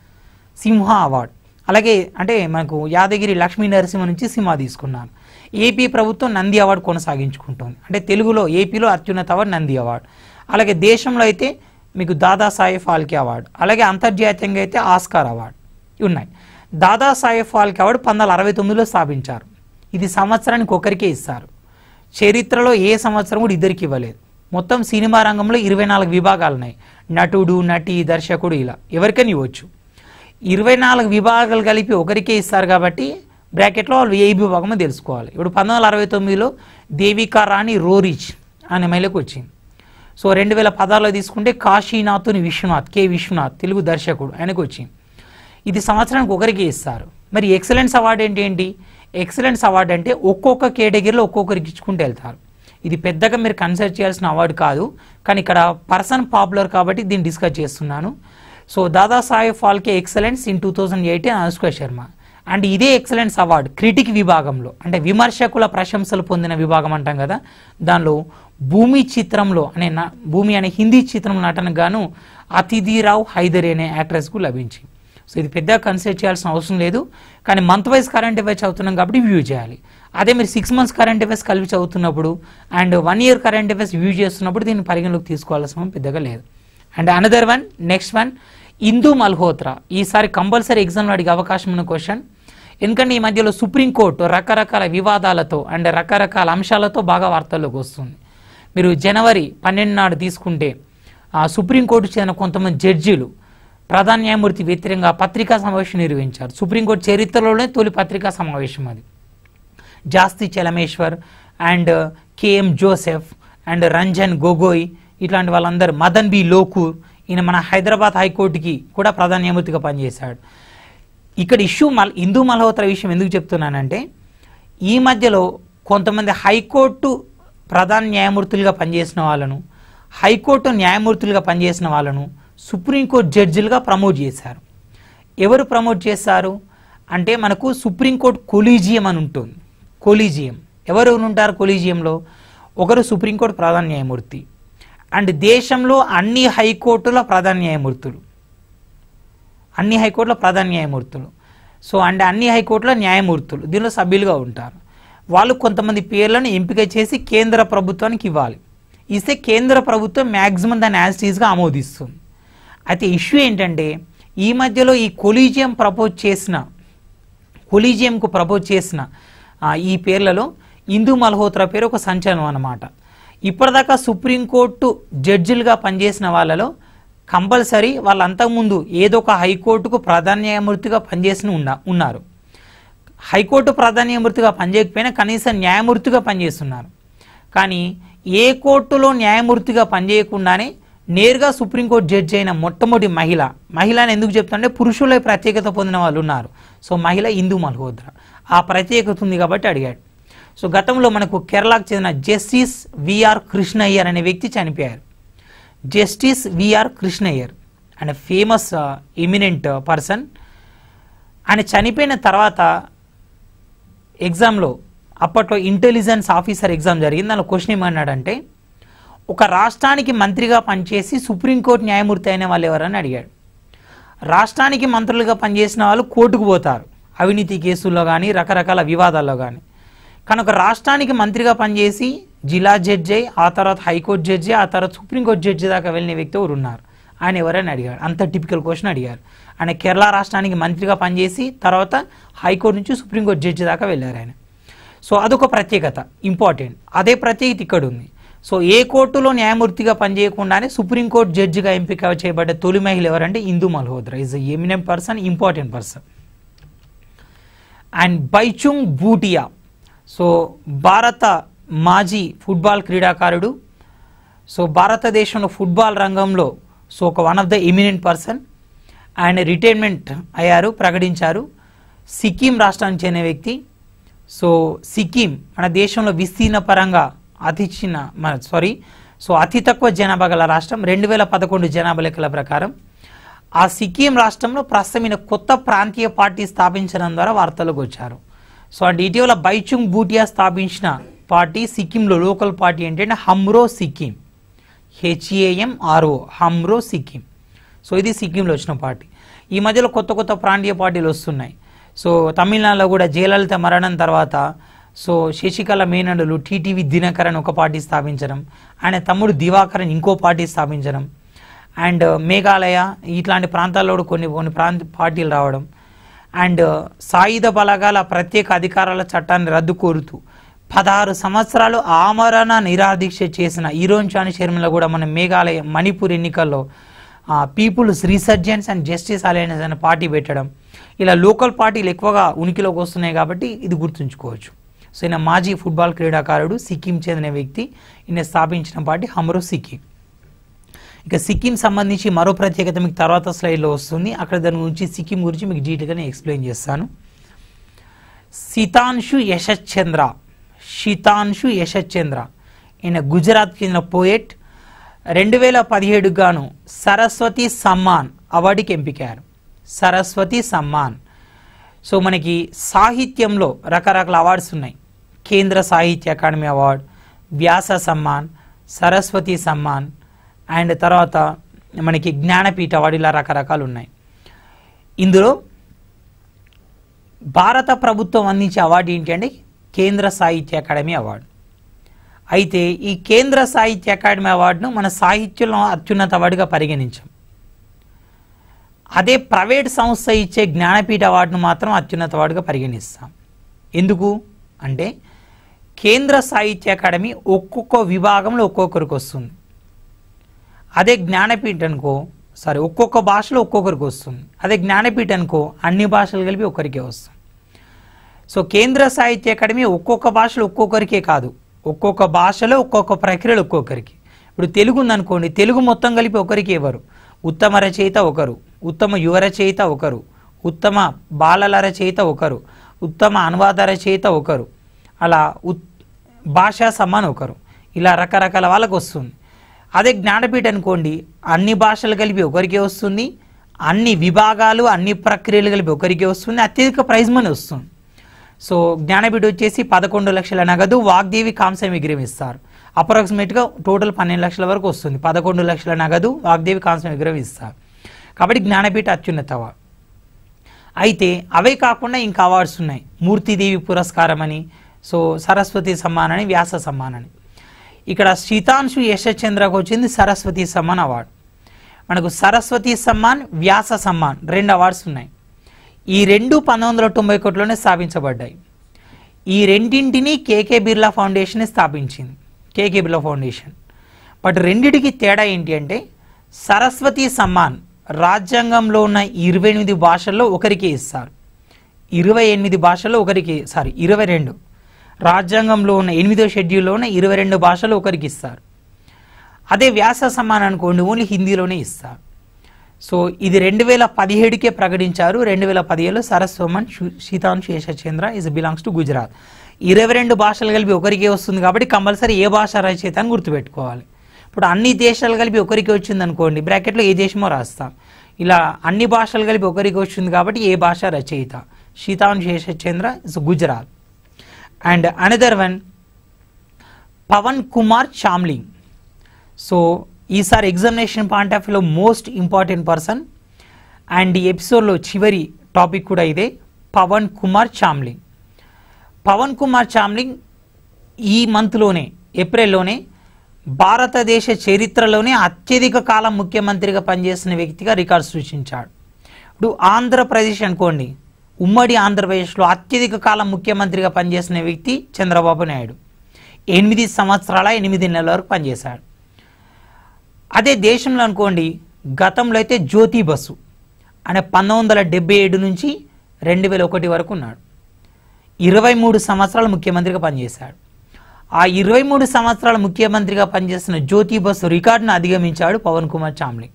సింహ అవార్డు అలాగే అంటే మనకు యాదగిరి లక్ష్మీ నరసింహ నుంచి సింహ తీసుకున్నారు ఏపీ ప్రభుత్వం నంది అవార్డు కొనసాగించుకుంటుంది అంటే తెలుగులో ఏపీలో అత్యున్నత అవార్డు నంది అవార్డు అలాగే దేశంలో అయితే మీకు దాదాసాహెబ్ ఫాల్కే అవార్డు అలాగే అంతర్జాతీయంగా అయితే ఆస్కార్ అవార్డు ఇవి ఉన్నాయి దాదాసాహెబ్ ఫాల్కే అవార్డు పంతొమ్మిది వందల అరవై తొమ్మిదిలో స్థాపించారు ఇది సంవత్సరానికి ఒకరికే ఇస్తారు చరిత్రలో ఏ సంవత్సరం కూడా ఇద్దరికి ఇవ్వలేదు మొత్తం సినిమా రంగంలో ఇరవై నాలుగు విభాగాలు ఉన్నాయి నటుడు నటి దర్శకుడు ఇలా ఎవరికైనా ఇవ్వచ్చు ఇరవై నాలుగు విభాగాలు కలిపి ఒకరికే ఇస్తారు కాబట్టి బ్రాకెట్లో వాళ్ళు ఏ విభాగమో తెలుసుకోవాలి ఇప్పుడు పంతొమ్మిది వందల అరవై తొమ్మిదిలో దేవికా రాణి రోరిచ్ అనే మహిళకు వచ్చింది సో రెండు వేల పదాల్లో తీసుకుంటే కాశీనాథుని విశ్వనాథ్ కె విశ్వనాథ్ తెలుగు దర్శకుడు ఆయనకు వచ్చింది ఇది సంవత్సరానికి ఒకరికి ఇస్తారు మరి ఎక్సలెన్స్ అవార్డు ఏంటి ఏంటి ఎక్సలెన్స్ అవార్డు అంటే ఒక్కొక్క కేటగిరీలో ఒక్కొక్కరికి ఇచ్చుకుంటూ వెళ్తారు ఇది పెద్దగా మీరు కన్సిడర్ చేయాల్సిన అవార్డు కాదు కానీ ఇక్కడ పర్సన్ పాపులర్ కాబట్టి దీన్ని డిస్కస్ చేస్తున్నాను so Dadasaheb Phalke excellence in two thousand eighteen Anushka Sharma and ఇదే ఎక్సలెన్స్ అవార్డు క్రిటిక్ విభాగంలో అంటే విమర్శకుల ప్రశంసలు పొందిన విభాగం అంటాం కదా దానిలో భూమి చిత్రంలో అనే నా- భూమి అనే హిందీ చిత్రం నటనకు గాను అతిథిరావు హైదరి అనే యాక్ట్రెస్కు లభించింది సో ఇది పెద్దగా కన్సిడర్ చేయాల్సిన అవసరం లేదు కానీ మంత్ వైజ్ కరెంట్ అఫైర్స్ చదువుతున్నాం కాబట్టి వ్యూ చేయాలి అదే మీరు సిక్స్ మంత్స్ కరెంట్ అఫైర్స్ కలిపి చదువుతున్నప్పుడు and one year current affairs view చేస్తున్నప్పుడు దీన్ని పరిగణలోకి తీసుకోవాల్సిన పెద్దగా లేదు and another one next one Indu Malhotra ఈసారి కంపల్సరీ ఎగ్జామ్లో అడిగే అవకాశం ఉన్న క్వశ్చన్ ఎందుకంటే ఈ మధ్యలో సుప్రీంకోర్టు రకరకాల వివాదాలతో అండ్ రకరకాల అంశాలతో బాగా వార్తల్లోకి వస్తుంది మీరు జనవరి పన్నెండు నాడు తీసుకుంటే ఆ సుప్రీంకోర్టు చెందిన కొంతమంది జడ్జీలు ప్రధాన న్యాయమూర్తి వ్యతిరేకంగా పత్రికా సమావేశం నిర్వహించారు సుప్రీంకోర్టు చరిత్రలోనే తొలి పత్రికా సమావేశం అది Jasti Chelameswar and KM Joseph and Ranjan Gogoi ఇట్లాంటి వాళ్ళందరూ మదన్ బి లోకూర్ ఈయన మన హైదరాబాద్ హైకోర్టుకి కూడా ప్రధాన న్యాయమూర్తిగా పనిచేశాడు ఇక్కడ ఇష్యూ మల్ హిందూ మల్హోత్రా విషయం ఎందుకు చెప్తున్నానంటే ఈ మధ్యలో కొంతమంది హైకోర్టు ప్రధాన న్యాయమూర్తులుగా పనిచేసిన వాళ్ళను హైకోర్టు న్యాయమూర్తులుగా పనిచేసిన వాళ్ళను సుప్రీంకోర్టు జడ్జిలుగా ప్రమోట్ చేశారు ఎవరు ప్రమోట్ చేశారు అంటే మనకు సుప్రీంకోర్టు కొలీజియం అని ఉంటుంది కొలీజియం ఎవరు ఉంటారు కొలీజియంలో ఒకరు సుప్రీంకోర్టు ప్రధాన న్యాయమూర్తి అండ్ దేశంలో అన్ని హైకోర్టుల ప్రధాన న్యాయమూర్తులు అన్ని హైకోర్టుల ప్రధాన న్యాయమూర్తులు సో అండ్ అన్ని హైకోర్టుల న్యాయమూర్తులు దీనిలో సభ్యులుగా ఉంటారు వాళ్ళు కొంతమంది పేర్లను ఎంపిక చేసి కేంద్ర ప్రభుత్వానికి ఇవ్వాలి ఇస్తే కేంద్ర ప్రభుత్వం మ్యాక్సిమం దాన్ని యాజ్ టీజ్గా ఆమోదిస్తుంది అయితే ఇష్యూ ఏంటంటే ఈ మధ్యలో ఈ కొలీజియం ప్రపోజ్ చేసిన కొలీజియంకు ప్రపోజ్ చేసిన ఆ, ఈ పేర్లలో ఇందు మల్హోత్రా పేరు ఒక సంచలనం అన్నమాట ఇప్పటిదాకా సుప్రీంకోర్టు జడ్జిలుగా పనిచేసిన వాళ్ళలో కంపల్సరీ వాళ్ళ అంతకుముందు ఏదో ఒక హైకోర్టుకు ప్రధాన న్యాయమూర్తిగా పనిచేసిన ఉన్న ఉన్నారు హైకోర్టు ప్రధాన న్యాయమూర్తిగా పనిచేయకపోయినా కనీసం న్యాయమూర్తిగా పనిచేస్తున్నారు కానీ ఏ కోర్టులో న్యాయమూర్తిగా పనిచేయకుండానే నేరుగా సుప్రీంకోర్టు జడ్జి అయిన మొట్టమొదటి మహిళ మహిళ అని ఎందుకు చెప్తుంటే పురుషుల ప్రత్యేకత పొందిన వాళ్ళు ఉన్నారు సో మహిళ ఇందు మల్హోత్రా ఆ ప్రత్యేకత ఉంది కాబట్టి అడిగాడు సో గతంలో మనకు కేరళకు చెందిన జస్టిస్ విఆర్ కృష్ణయ్యర్ అనే వ్యక్తి చనిపోయారు జస్టిస్ విఆర్ కృష్ణయ్యర్ ఆయన ఫేమస్ ఎమినెంట్ పర్సన్ ఆయన చనిపోయిన తర్వాత ఎగ్జామ్లో అప్పట్లో ఇంటెలిజెన్స్ ఆఫీసర్ ఎగ్జామ్ జరిగింది దానిలో క్వశ్చన్ ఏమన్నాడంటే ఒక రాష్ట్రానికి మంత్రిగా పనిచేసి సుప్రీంకోర్టు న్యాయమూర్తి అయిన వాళ్ళు ఎవరని అడిగాడు రాష్ట్రానికి మంత్రులుగా పనిచేసిన వాళ్ళు కోర్టుకు పోతారు అవినీతి కేసుల్లో కానీ రకరకాల వివాదాల్లో కానీ కానీ ఒక రాష్ట్రానికి మంత్రిగా పనిచేసి జిల్లా జడ్జి అయి ఆ తర్వాత హైకోర్టు జడ్జి ఆ తర్వాత సుప్రీంకోర్టు జడ్జి దాకా వెళ్ళిన వ్యక్తి ఎవరు ఉన్నారు ఆయన ఎవరని అడిగాడు అంత టిపికల్ క్వశ్చన్ అడిగారు ఆయన కేరళ రాష్ట్రానికి మంత్రిగా పనిచేసి తర్వాత హైకోర్టు నుంచి సుప్రీంకోర్టు జడ్జి దాకా వెళ్ళారు ఆయన సో అదొక ప్రత్యేకత ఇంపార్టెంట్ అదే ప్రత్యేకత ఇక్కడ ఉంది సో ఏ కోర్టులో న్యాయమూర్తిగా పనిచేయకుండానే సుప్రీంకోర్టు జడ్జిగా ఎంపిక చేయబడ్డ తొలి మహిళ ఎవరంటే Indu Malhotra is eminent person important person and Baichung Bhutia so భారత మాజీ ఫుట్బాల్ క్రీడాకారుడు సో భారతదేశంలో ఫుట్బాల్ రంగంలో సో ఒక one of the eminent person ఆయన రిటైర్మెంట్ అయ్యారు ప్రకటించారు సిక్కిం రాష్ట్రానికి చెందిన వ్యక్తి సో సిక్కిం మన దేశంలో విస్తీర్ణ పరంగా అతి చిన్న మన సారీ సో అతి తక్కువ జనాభా గల రాష్ట్రం రెండు వేల పదకొండు జనాభా లెక్కల ప్రకారం ఆ సిక్కిం రాష్ట్రంలో ప్రస్తుతం ఈయన కొత్త ప్రాంతీయ పార్టీ స్థాపించడం ద్వారా వార్తలకు వచ్చారు సో అండ్ ఇటీవల బైచుంగ్ బూటియా స్థాపించిన పార్టీ సిక్కింలో లోకల్ పార్టీ ఏంటంటే హమ్రో సిక్కిం హెచ్ఏఎంఆర్ఓ హమ్రో సిక్కిం సో ఇది సిక్కింలో వచ్చిన పార్టీ ఈ మధ్యలో కొత్త కొత్త ప్రాంతీయ పార్టీలు వస్తున్నాయి సో తమిళనాడులో కూడా జయలలిత మరణం తర్వాత సో శశికళ మేనడులు టీటీవీ దినకరన్ ఒక పార్టీ స్థాపించడం ఆయన తమ్ముడు దివాకరన్ ఇంకో పార్టీ స్థాపించడం అండ్ మేఘాలయ ఇట్లాంటి ప్రాంతాల్లో కూడా కొన్ని కొన్ని ప్రాంత పార్టీలు రావడం అండ్ సాయుధ బలగాల ప్రత్యేక అధికారాల చట్టాన్ని రద్దు కోరుతూ పదహారు సంవత్సరాలు ఆమరణ నిరాదీక్ష చేసిన ఈరోన్ చాని శర్మల కూడా మన మేఘాలయ మణిపూర్ ఎన్నికల్లో People's Resurgence and Justice Alliance అనే పార్టీ పెట్టడం ఇలా లోకల్ పార్టీలు ఎక్కువగా ఉనికిలోకి వస్తున్నాయి కాబట్టి ఇది గుర్తుంచుకోవచ్చు సో ఈయన మాజీ ఫుట్బాల్ క్రీడాకారుడు సిక్కిం చెందిన వ్యక్తి ఈయన స్థాపించిన పార్టీ హమ్రో సిక్కిం ఇక సిక్కిం సంబంధించి మరో ప్రత్యేకత మీకు తర్వాత స్లైడ్లో వస్తుంది అక్కడ దాని గురించి సిక్కిం గురించి మీకు డీటెయిల్గా నేను ఎక్స్ప్లెయిన్ చేస్తాను సీతాంశు యశశ్చంద్ర శీతాంశు యశశ్చంద్ర ఈయన గుజరాత్కి చెందిన పోయెట్ రెండు వేల పదిహేడుకు గాను సరస్వతి సమ్మాన్ అవార్డుకి ఎంపికారు సరస్వతి సమ్మాన్ సో మనకి సాహిత్యంలో రకరకాల అవార్డ్స్ ఉన్నాయి కేంద్ర సాహిత్య అకాడమీ అవార్డ్ వ్యాస సమ్మాన్ సరస్వతి సమ్మాన్ అండ్ తర్వాత మనకి జ్ఞానపీఠ అవార్డు ఇలా రకరకాలు ఉన్నాయి ఇందులో భారత ప్రభుత్వం అందించే అవార్డు ఏంటి అంటే కేంద్ర సాహిత్య అకాడమీ అవార్డు అయితే ఈ కేంద్ర సాహిత్య అకాడమీ అవార్డును మన సాహిత్యంలో అత్యున్నత అవార్డుగా పరిగణించాం అదే ప్రైవేట్ సంస్థ ఇచ్చే జ్ఞానపీఠ అవార్డును మాత్రం అత్యున్నత అవార్డుగా పరిగణిస్తాం ఎందుకు అంటే కేంద్ర సాహిత్య అకాడమీ ఒక్కొక్క విభాగంలో ఒక్కొక్కరికి వస్తుంది అదే జ్ఞానపీఠ అనుకో సరే ఒక్కొక్క భాషలో ఒక్కొక్కరికి వస్తుంది అదే జ్ఞానపీఠ అనుకో అన్ని భాషలు కలిపి ఒక్కరికే వస్తుంది సో కేంద్ర సాహిత్య అకాడమీ ఒక్కొక్క భాషలో ఒక్కొక్కరికే కాదు ఒక్కొక్క భాషలో ఒక్కొక్క ప్రక్రియలు ఒక్కొక్కరికి ఇప్పుడు తెలుగు ఉందనుకోండి తెలుగు మొత్తం కలిపి ఒకరికి ఇవ్వరు ఉత్తమ రచయిత ఒకరు ఉత్తమ యువ రచయిత ఒకరు ఉత్తమ బాలల రచయిత ఒకరు ఉత్తమ అనువాద రచయిత ఒకరు అలా ఉత్ భాషా సమ్మాన్ ఒకరు ఇలా రకరకాల వాళ్ళకి వస్తుంది అదే జ్ఞానపీఠ అనుకోండి అన్ని భాషలు కలిపి ఒకరికే వస్తుంది అన్ని విభాగాలు అన్ని ప్రక్రియలు కలిపి ఒకరికే వస్తుంది అత్యధిక ప్రైజ్ మనీ వస్తుంది సో జ్ఞానపీఠ వచ్చేసి పదకొండు లక్షల నగదు వాగ్దేవి కాంస్య విగ్రహం ఇస్తారు అప్రాక్సిమేట్గా టోటల్ పన్నెండు లక్షల వరకు వస్తుంది పదకొండు లక్షల నగదు వాగ్దేవి కాంస్య విగ్రహం ఇస్తారు కాబట్టి జ్ఞానపీఠ అత్యున్నత అవార్డు అయితే అవే కాకుండా ఇంకా అవార్డ్స్ ఉన్నాయి మూర్తిదేవి పురస్కారం అని సో సరస్వతి సమ్మాన్ అని వ్యాస సమ్మాన్ అని ఇక్కడ శీతాంశు యశచంద్రకు వచ్చింది సరస్వతి సమ్మాన్ అవార్డు మనకు సరస్వతి సమ్మాన్ వ్యాస సమ్మాన్ రెండు అవార్డ్స్ ఉన్నాయి ఈ రెండు పంతొమ్మిది వందల తొంభై ఒకటిలోనే స్థాపించబడ్డాయి ఈ రెండింటిని కేకే బిర్లా ఫౌండేషన్ స్థాపించింది కేకే బిర్లా ఫౌండేషన్ బట్ రెండిటికి తేడా ఏంటి అంటే సరస్వతి సమ్మాన్ రాజ్యాంగంలో ఉన్న ఇరవై ఎనిమిది భాషల్లో ఒకరికి ఇస్తారు ఇరవై ఎనిమిది భాషల్లో ఒకరికి సారీ ఇరవై రెండు రాజ్యాంగంలో ఉన్న ఎనిమిదో షెడ్యూల్లో ఉన్న ఇరవై రెండు భాషలు ఒకరికి ఇస్తారు అదే వ్యాస సమ్మాన్ అనుకోండి ఓన్లీ హిందీలోనే ఇస్తారు సో ఇది రెండు వేల పదిహేడుకే ప్రకటించారు రెండు వేల పదిహేడులో సరస్వమన్ Sitanshu Yashaschandra is belongs to Gujarat ఇరవై రెండు భాషలు కలిపి ఒకరికే వస్తుంది కాబట్టి కంపల్సరీ ఏ భాష రచయిత అని గుర్తుపెట్టుకోవాలి ఇప్పుడు అన్ని దేశాలు కలిపి ఒకరికి వచ్చింది అనుకోండి బ్రాకెట్లో ఏ దేశమో రాస్తాం ఇలా అన్ని భాషలు కలిపి ఒకరికి వచ్చింది కాబట్టి ఏ భాష రచయిత Sitanshu Yashaschandra is Gujarat and another one Pawan Kumar Chamling so ఈసారి ఎగ్జామినేషన్ పాయింట్ ఆఫ్ వ్యూలో మోస్ట్ ఇంపార్టెంట్ పర్సన్ అండ్ ఈ ఎపిసోడ్లో చివరి టాపిక్ కూడా ఇదే పవన్ కుమార్ చామ్లింగ్ పవన్ కుమార్ చామ్లింగ్ ఈ మంత్లోనే ఏప్రిల్లోనే భారతదేశ చరిత్రలోనే అత్యధిక కాలం ముఖ్యమంత్రిగా పనిచేసిన వ్యక్తిగా రికార్డు సృష్టించాడు ఇప్పుడు ఆంధ్రప్రదేశ్ అనుకోండి ఉమ్మడి ఆంధ్రప్రదేశ్లో అత్యధిక కాలం ముఖ్యమంత్రిగా పనిచేసిన వ్యక్తి చంద్రబాబు నాయుడు ఎనిమిది సంవత్సరాల ఎనిమిది నెలల వరకు పనిచేశాడు అదే దేశంలో అనుకోండి గతంలో అయితే జ్యోతి బసు ఆయన పంతొమ్మిది వందల డెబ్బై ఏడు నుంచి రెండు వేల ఒకటి వరకు ఉన్నాడు ఇరవై మూడు సంవత్సరాలు ముఖ్యమంత్రిగా పనిచేశాడు ఆ ఇరవై మూడు సంవత్సరాల ముఖ్యమంత్రిగా పనిచేసిన జ్యోతి బసు రికార్డును అధిగమించాడు పవన్ కుమార్ చామ్లే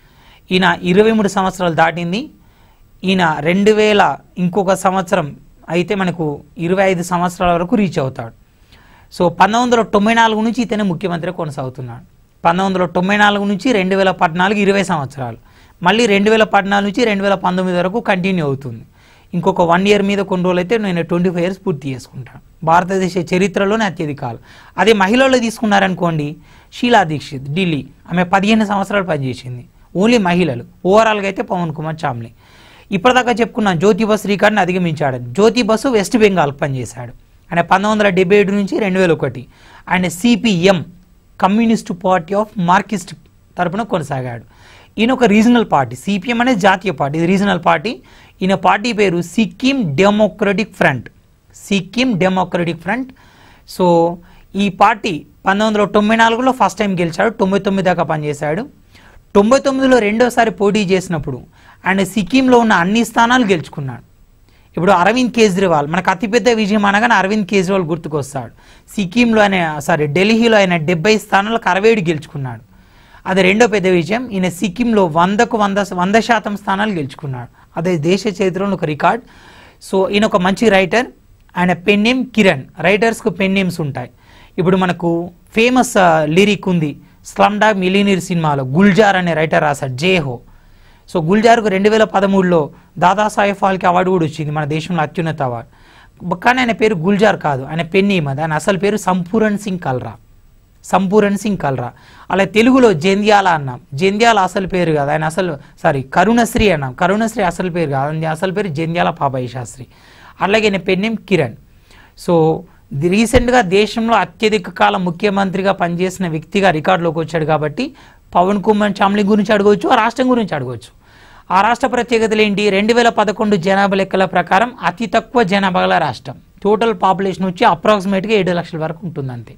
ఈయన ఇరవై మూడు సంవత్సరాలు దాటింది ఈయన రెండు వేల ఇంకొక సంవత్సరం అయితే మనకు ఇరవై ఐదు సంవత్సరాల వరకు రీచ్ అవుతాడు సో పంతొమ్మిది వందల తొంభై నాలుగు నుంచి ఇతనే ముఖ్యమంత్రి కొనసాగుతున్నాడు పంతొమ్మిది వందల తొంభై నాలుగు నుంచి రెండు వేల పద్నాలుగు ఇరవై సంవత్సరాలు మళ్ళీ రెండు వేల పద్నాలుగు నుంచి రెండు వేల పంతొమ్మిది వరకు కంటిన్యూ అవుతుంది ఇంకొక వన్ ఇయర్ మీద కొన్ని రోజులు అయితే నేను ట్వంటీ ఫైవ్ ఇయర్స్ పూర్తి చేసుకుంటాను భారతదేశ చరిత్రలోనే అత్యధిక కాలం అదే మహిళల్లో తీసుకున్నారనుకోండి షీలా దీక్షిత్ ఢిల్లీ ఆమె పదిహేను సంవత్సరాలు పనిచేసింది ఓన్లీ మహిళలు ఓవరాల్గా అయితే పవన్ కుమార్ చామ్లే ఇప్పటిదాకా చెప్పుకున్నాం జ్యోతి బసు రికార్డుని అధిగమించాడు జ్యోతి బసు వెస్ట్ బెంగాల్ పనిచేశాడు ఆయన పంతొమ్మిది వందల డెబ్బై ఏడు నుంచి రెండు వేల ఒకటి ఆయన సిపిఎం కమ్యూనిస్ట్ పార్టీ ఆఫ్ మార్కిస్ట్ తరపున కొనసాగాడు ఈయన ఒక రీజనల్ పార్టీ సిపిఎం అనేది జాతీయ పార్టీ ఇది రీజనల్ పార్టీ ఈయన పార్టీ పేరు సిక్కిం డెమోక్రటిక్ ఫ్రంట్ సిక్కిం డెమోక్రటిక్ ఫ్రంట్ సో ఈ పార్టీ పంతొమ్మిది వందల తొంభై నాలుగులో ఫస్ట్ టైం గెలిచాడు తొంభై తొమ్మిది దాకా పనిచేశాడు తొంభై తొమ్మిదిలో రెండోసారి పోటీ చేసినప్పుడు ఆయన సిక్కింలో ఉన్న అన్ని స్థానాలు గెలుచుకున్నాడు ఇప్పుడు అరవింద్ కేజ్రీవాల్ మనకు అతిపెద్ద విజయం అనగానే అరవింద్ కేజ్రీవాల్ గుర్తుకొస్తాడు సిక్కింలో ఆయన సారీ ఢిల్లీలో ఆయన డెబ్బై స్థానాలకు అరవై ఏడు గెలుచుకున్నాడు అది రెండో పెద్ద విజయం ఈయన సిక్కింలో వందకు వంద వంద శాతం స్థానాలు గెలుచుకున్నాడు అదే దేశ చరిత్రలో ఒక రికార్డ్ సో ఈయన ఒక మంచి రైటర్ ఆయన పెన్ నేమ్ కిరణ్ రైటర్స్కు పెన్ నేమ్స్ ఉంటాయి ఇప్పుడు మనకు ఫేమస్ లిరిక్ ఉంది స్లమ్ డాగ్ మిలీనీర్ సినిమాలో గుల్జార్ అనే రైటర్ రాశాడు జేహో సో గుల్జార్కు రెండు వేల పదమూడులో దాదాసాహెబ్ ఫాల్కే అవార్డు కూడా వచ్చింది మన దేశంలో అత్యున్నత అవార్డు కానీ ఆయన పేరు గుల్జార్ కాదు ఆయన పెన్ నేమ్ అది ఆయన అసలు పేరు సంపూరణ్ సింగ్ కల్రా సంపూరణ్ సింగ్ కల్రా అలా తెలుగులో జంధ్యాల అన్నాం జంధ్యాల అసలు పేరు కాదు ఆయన అసలు సారీ కరుణశ్రీ అన్నాం కరుణశ్రీ అసలు పేరు కాదు ఆయన అసలు పేరు జంధ్యాల పాపయ్య శాస్త్రి అలాగే ఆయన పెన్ నేమ్ కిరణ్ సో ది- రీసెంట్గా దేశంలో అత్యధిక కాలం ముఖ్యమంత్రిగా పనిచేసిన వ్యక్తిగా రికార్డులోకి వచ్చాడు కాబట్టి పవన్ కుమార్ చామ్లీ గురించి అడగవచ్చు ఆ రాష్ట్రం గురించి అడగవచ్చు ఆ రాష్ట్ర ప్రత్యేకతలు ఏంటి రెండు వేల పదకొండు జనాభా లెక్కల ప్రకారం అతి తక్కువ జనాభా గల రాష్ట్రం టోటల్ పాపులేషన్ వచ్చి అప్రాక్సిమేట్గా ఏడు లక్షల వరకు ఉంటుంది అంతే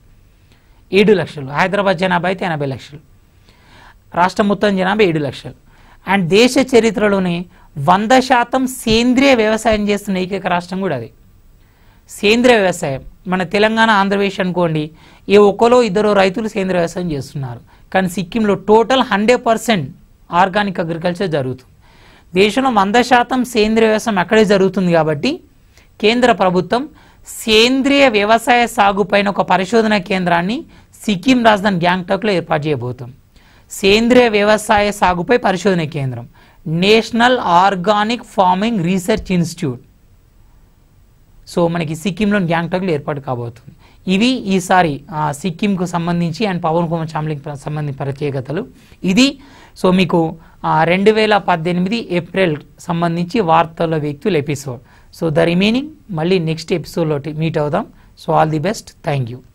ఏడు లక్షలు హైదరాబాద్ జనాభా అయితే ఎనభై లక్షలు రాష్ట్రం మొత్తం జనాభా ఏడు లక్షలు అండ్ దేశ చరిత్రలోనే వంద శాతం సేంద్రియ వ్యవసాయం చేస్తున్న ఏకైక రాష్ట్రం కూడా అది సేంద్రియ వ్యవసాయం మన తెలంగాణ ఆంధ్రప్రదేశ్ అనుకోండి ఏ ఒక్కలో ఇద్దరు రైతులు సేంద్రియ వ్యవసాయం చేస్తున్నారు కానీ సిక్కింలో total hundred percent organic agriculture జరుగుతుంది దేశంలో వంద శాతం సేంద్రియ వ్యవసాయం అక్కడే జరుగుతుంది కాబట్టి కేంద్ర ప్రభుత్వం సేంద్రియ వ్యవసాయ సాగు పైన ఒక పరిశోధన కేంద్రాన్ని సిక్కిం రాజధాని గ్యాంగ్టాక్లో ఏర్పాటు చేయబోతాం సేంద్రియ వ్యవసాయ సాగుపై పరిశోధన కేంద్రం National Organic Farming Research Institute so మనకి సిక్కింలోని గ్యాంగ్టాక్లో ఏర్పాటు కాబోతుంది ఇవి ఈసారి ఆ, సిక్కింకు సంబంధించి అండ్ పవన్ కుమార్ చామ్లింగ్ సంబంధించిన ప్రత్యేకతలు ఇది సో మీకు రెండు వేల పద్దెనిమిది ఏప్రిల్ సంబంధించి వార్తల వ్యక్తులు ఎపిసోడ్ సో ద రిమైనింగ్ మళ్ళీ నెక్స్ట్ ఎపిసోడ్లో మీట్ అవుదాం so all the best thank you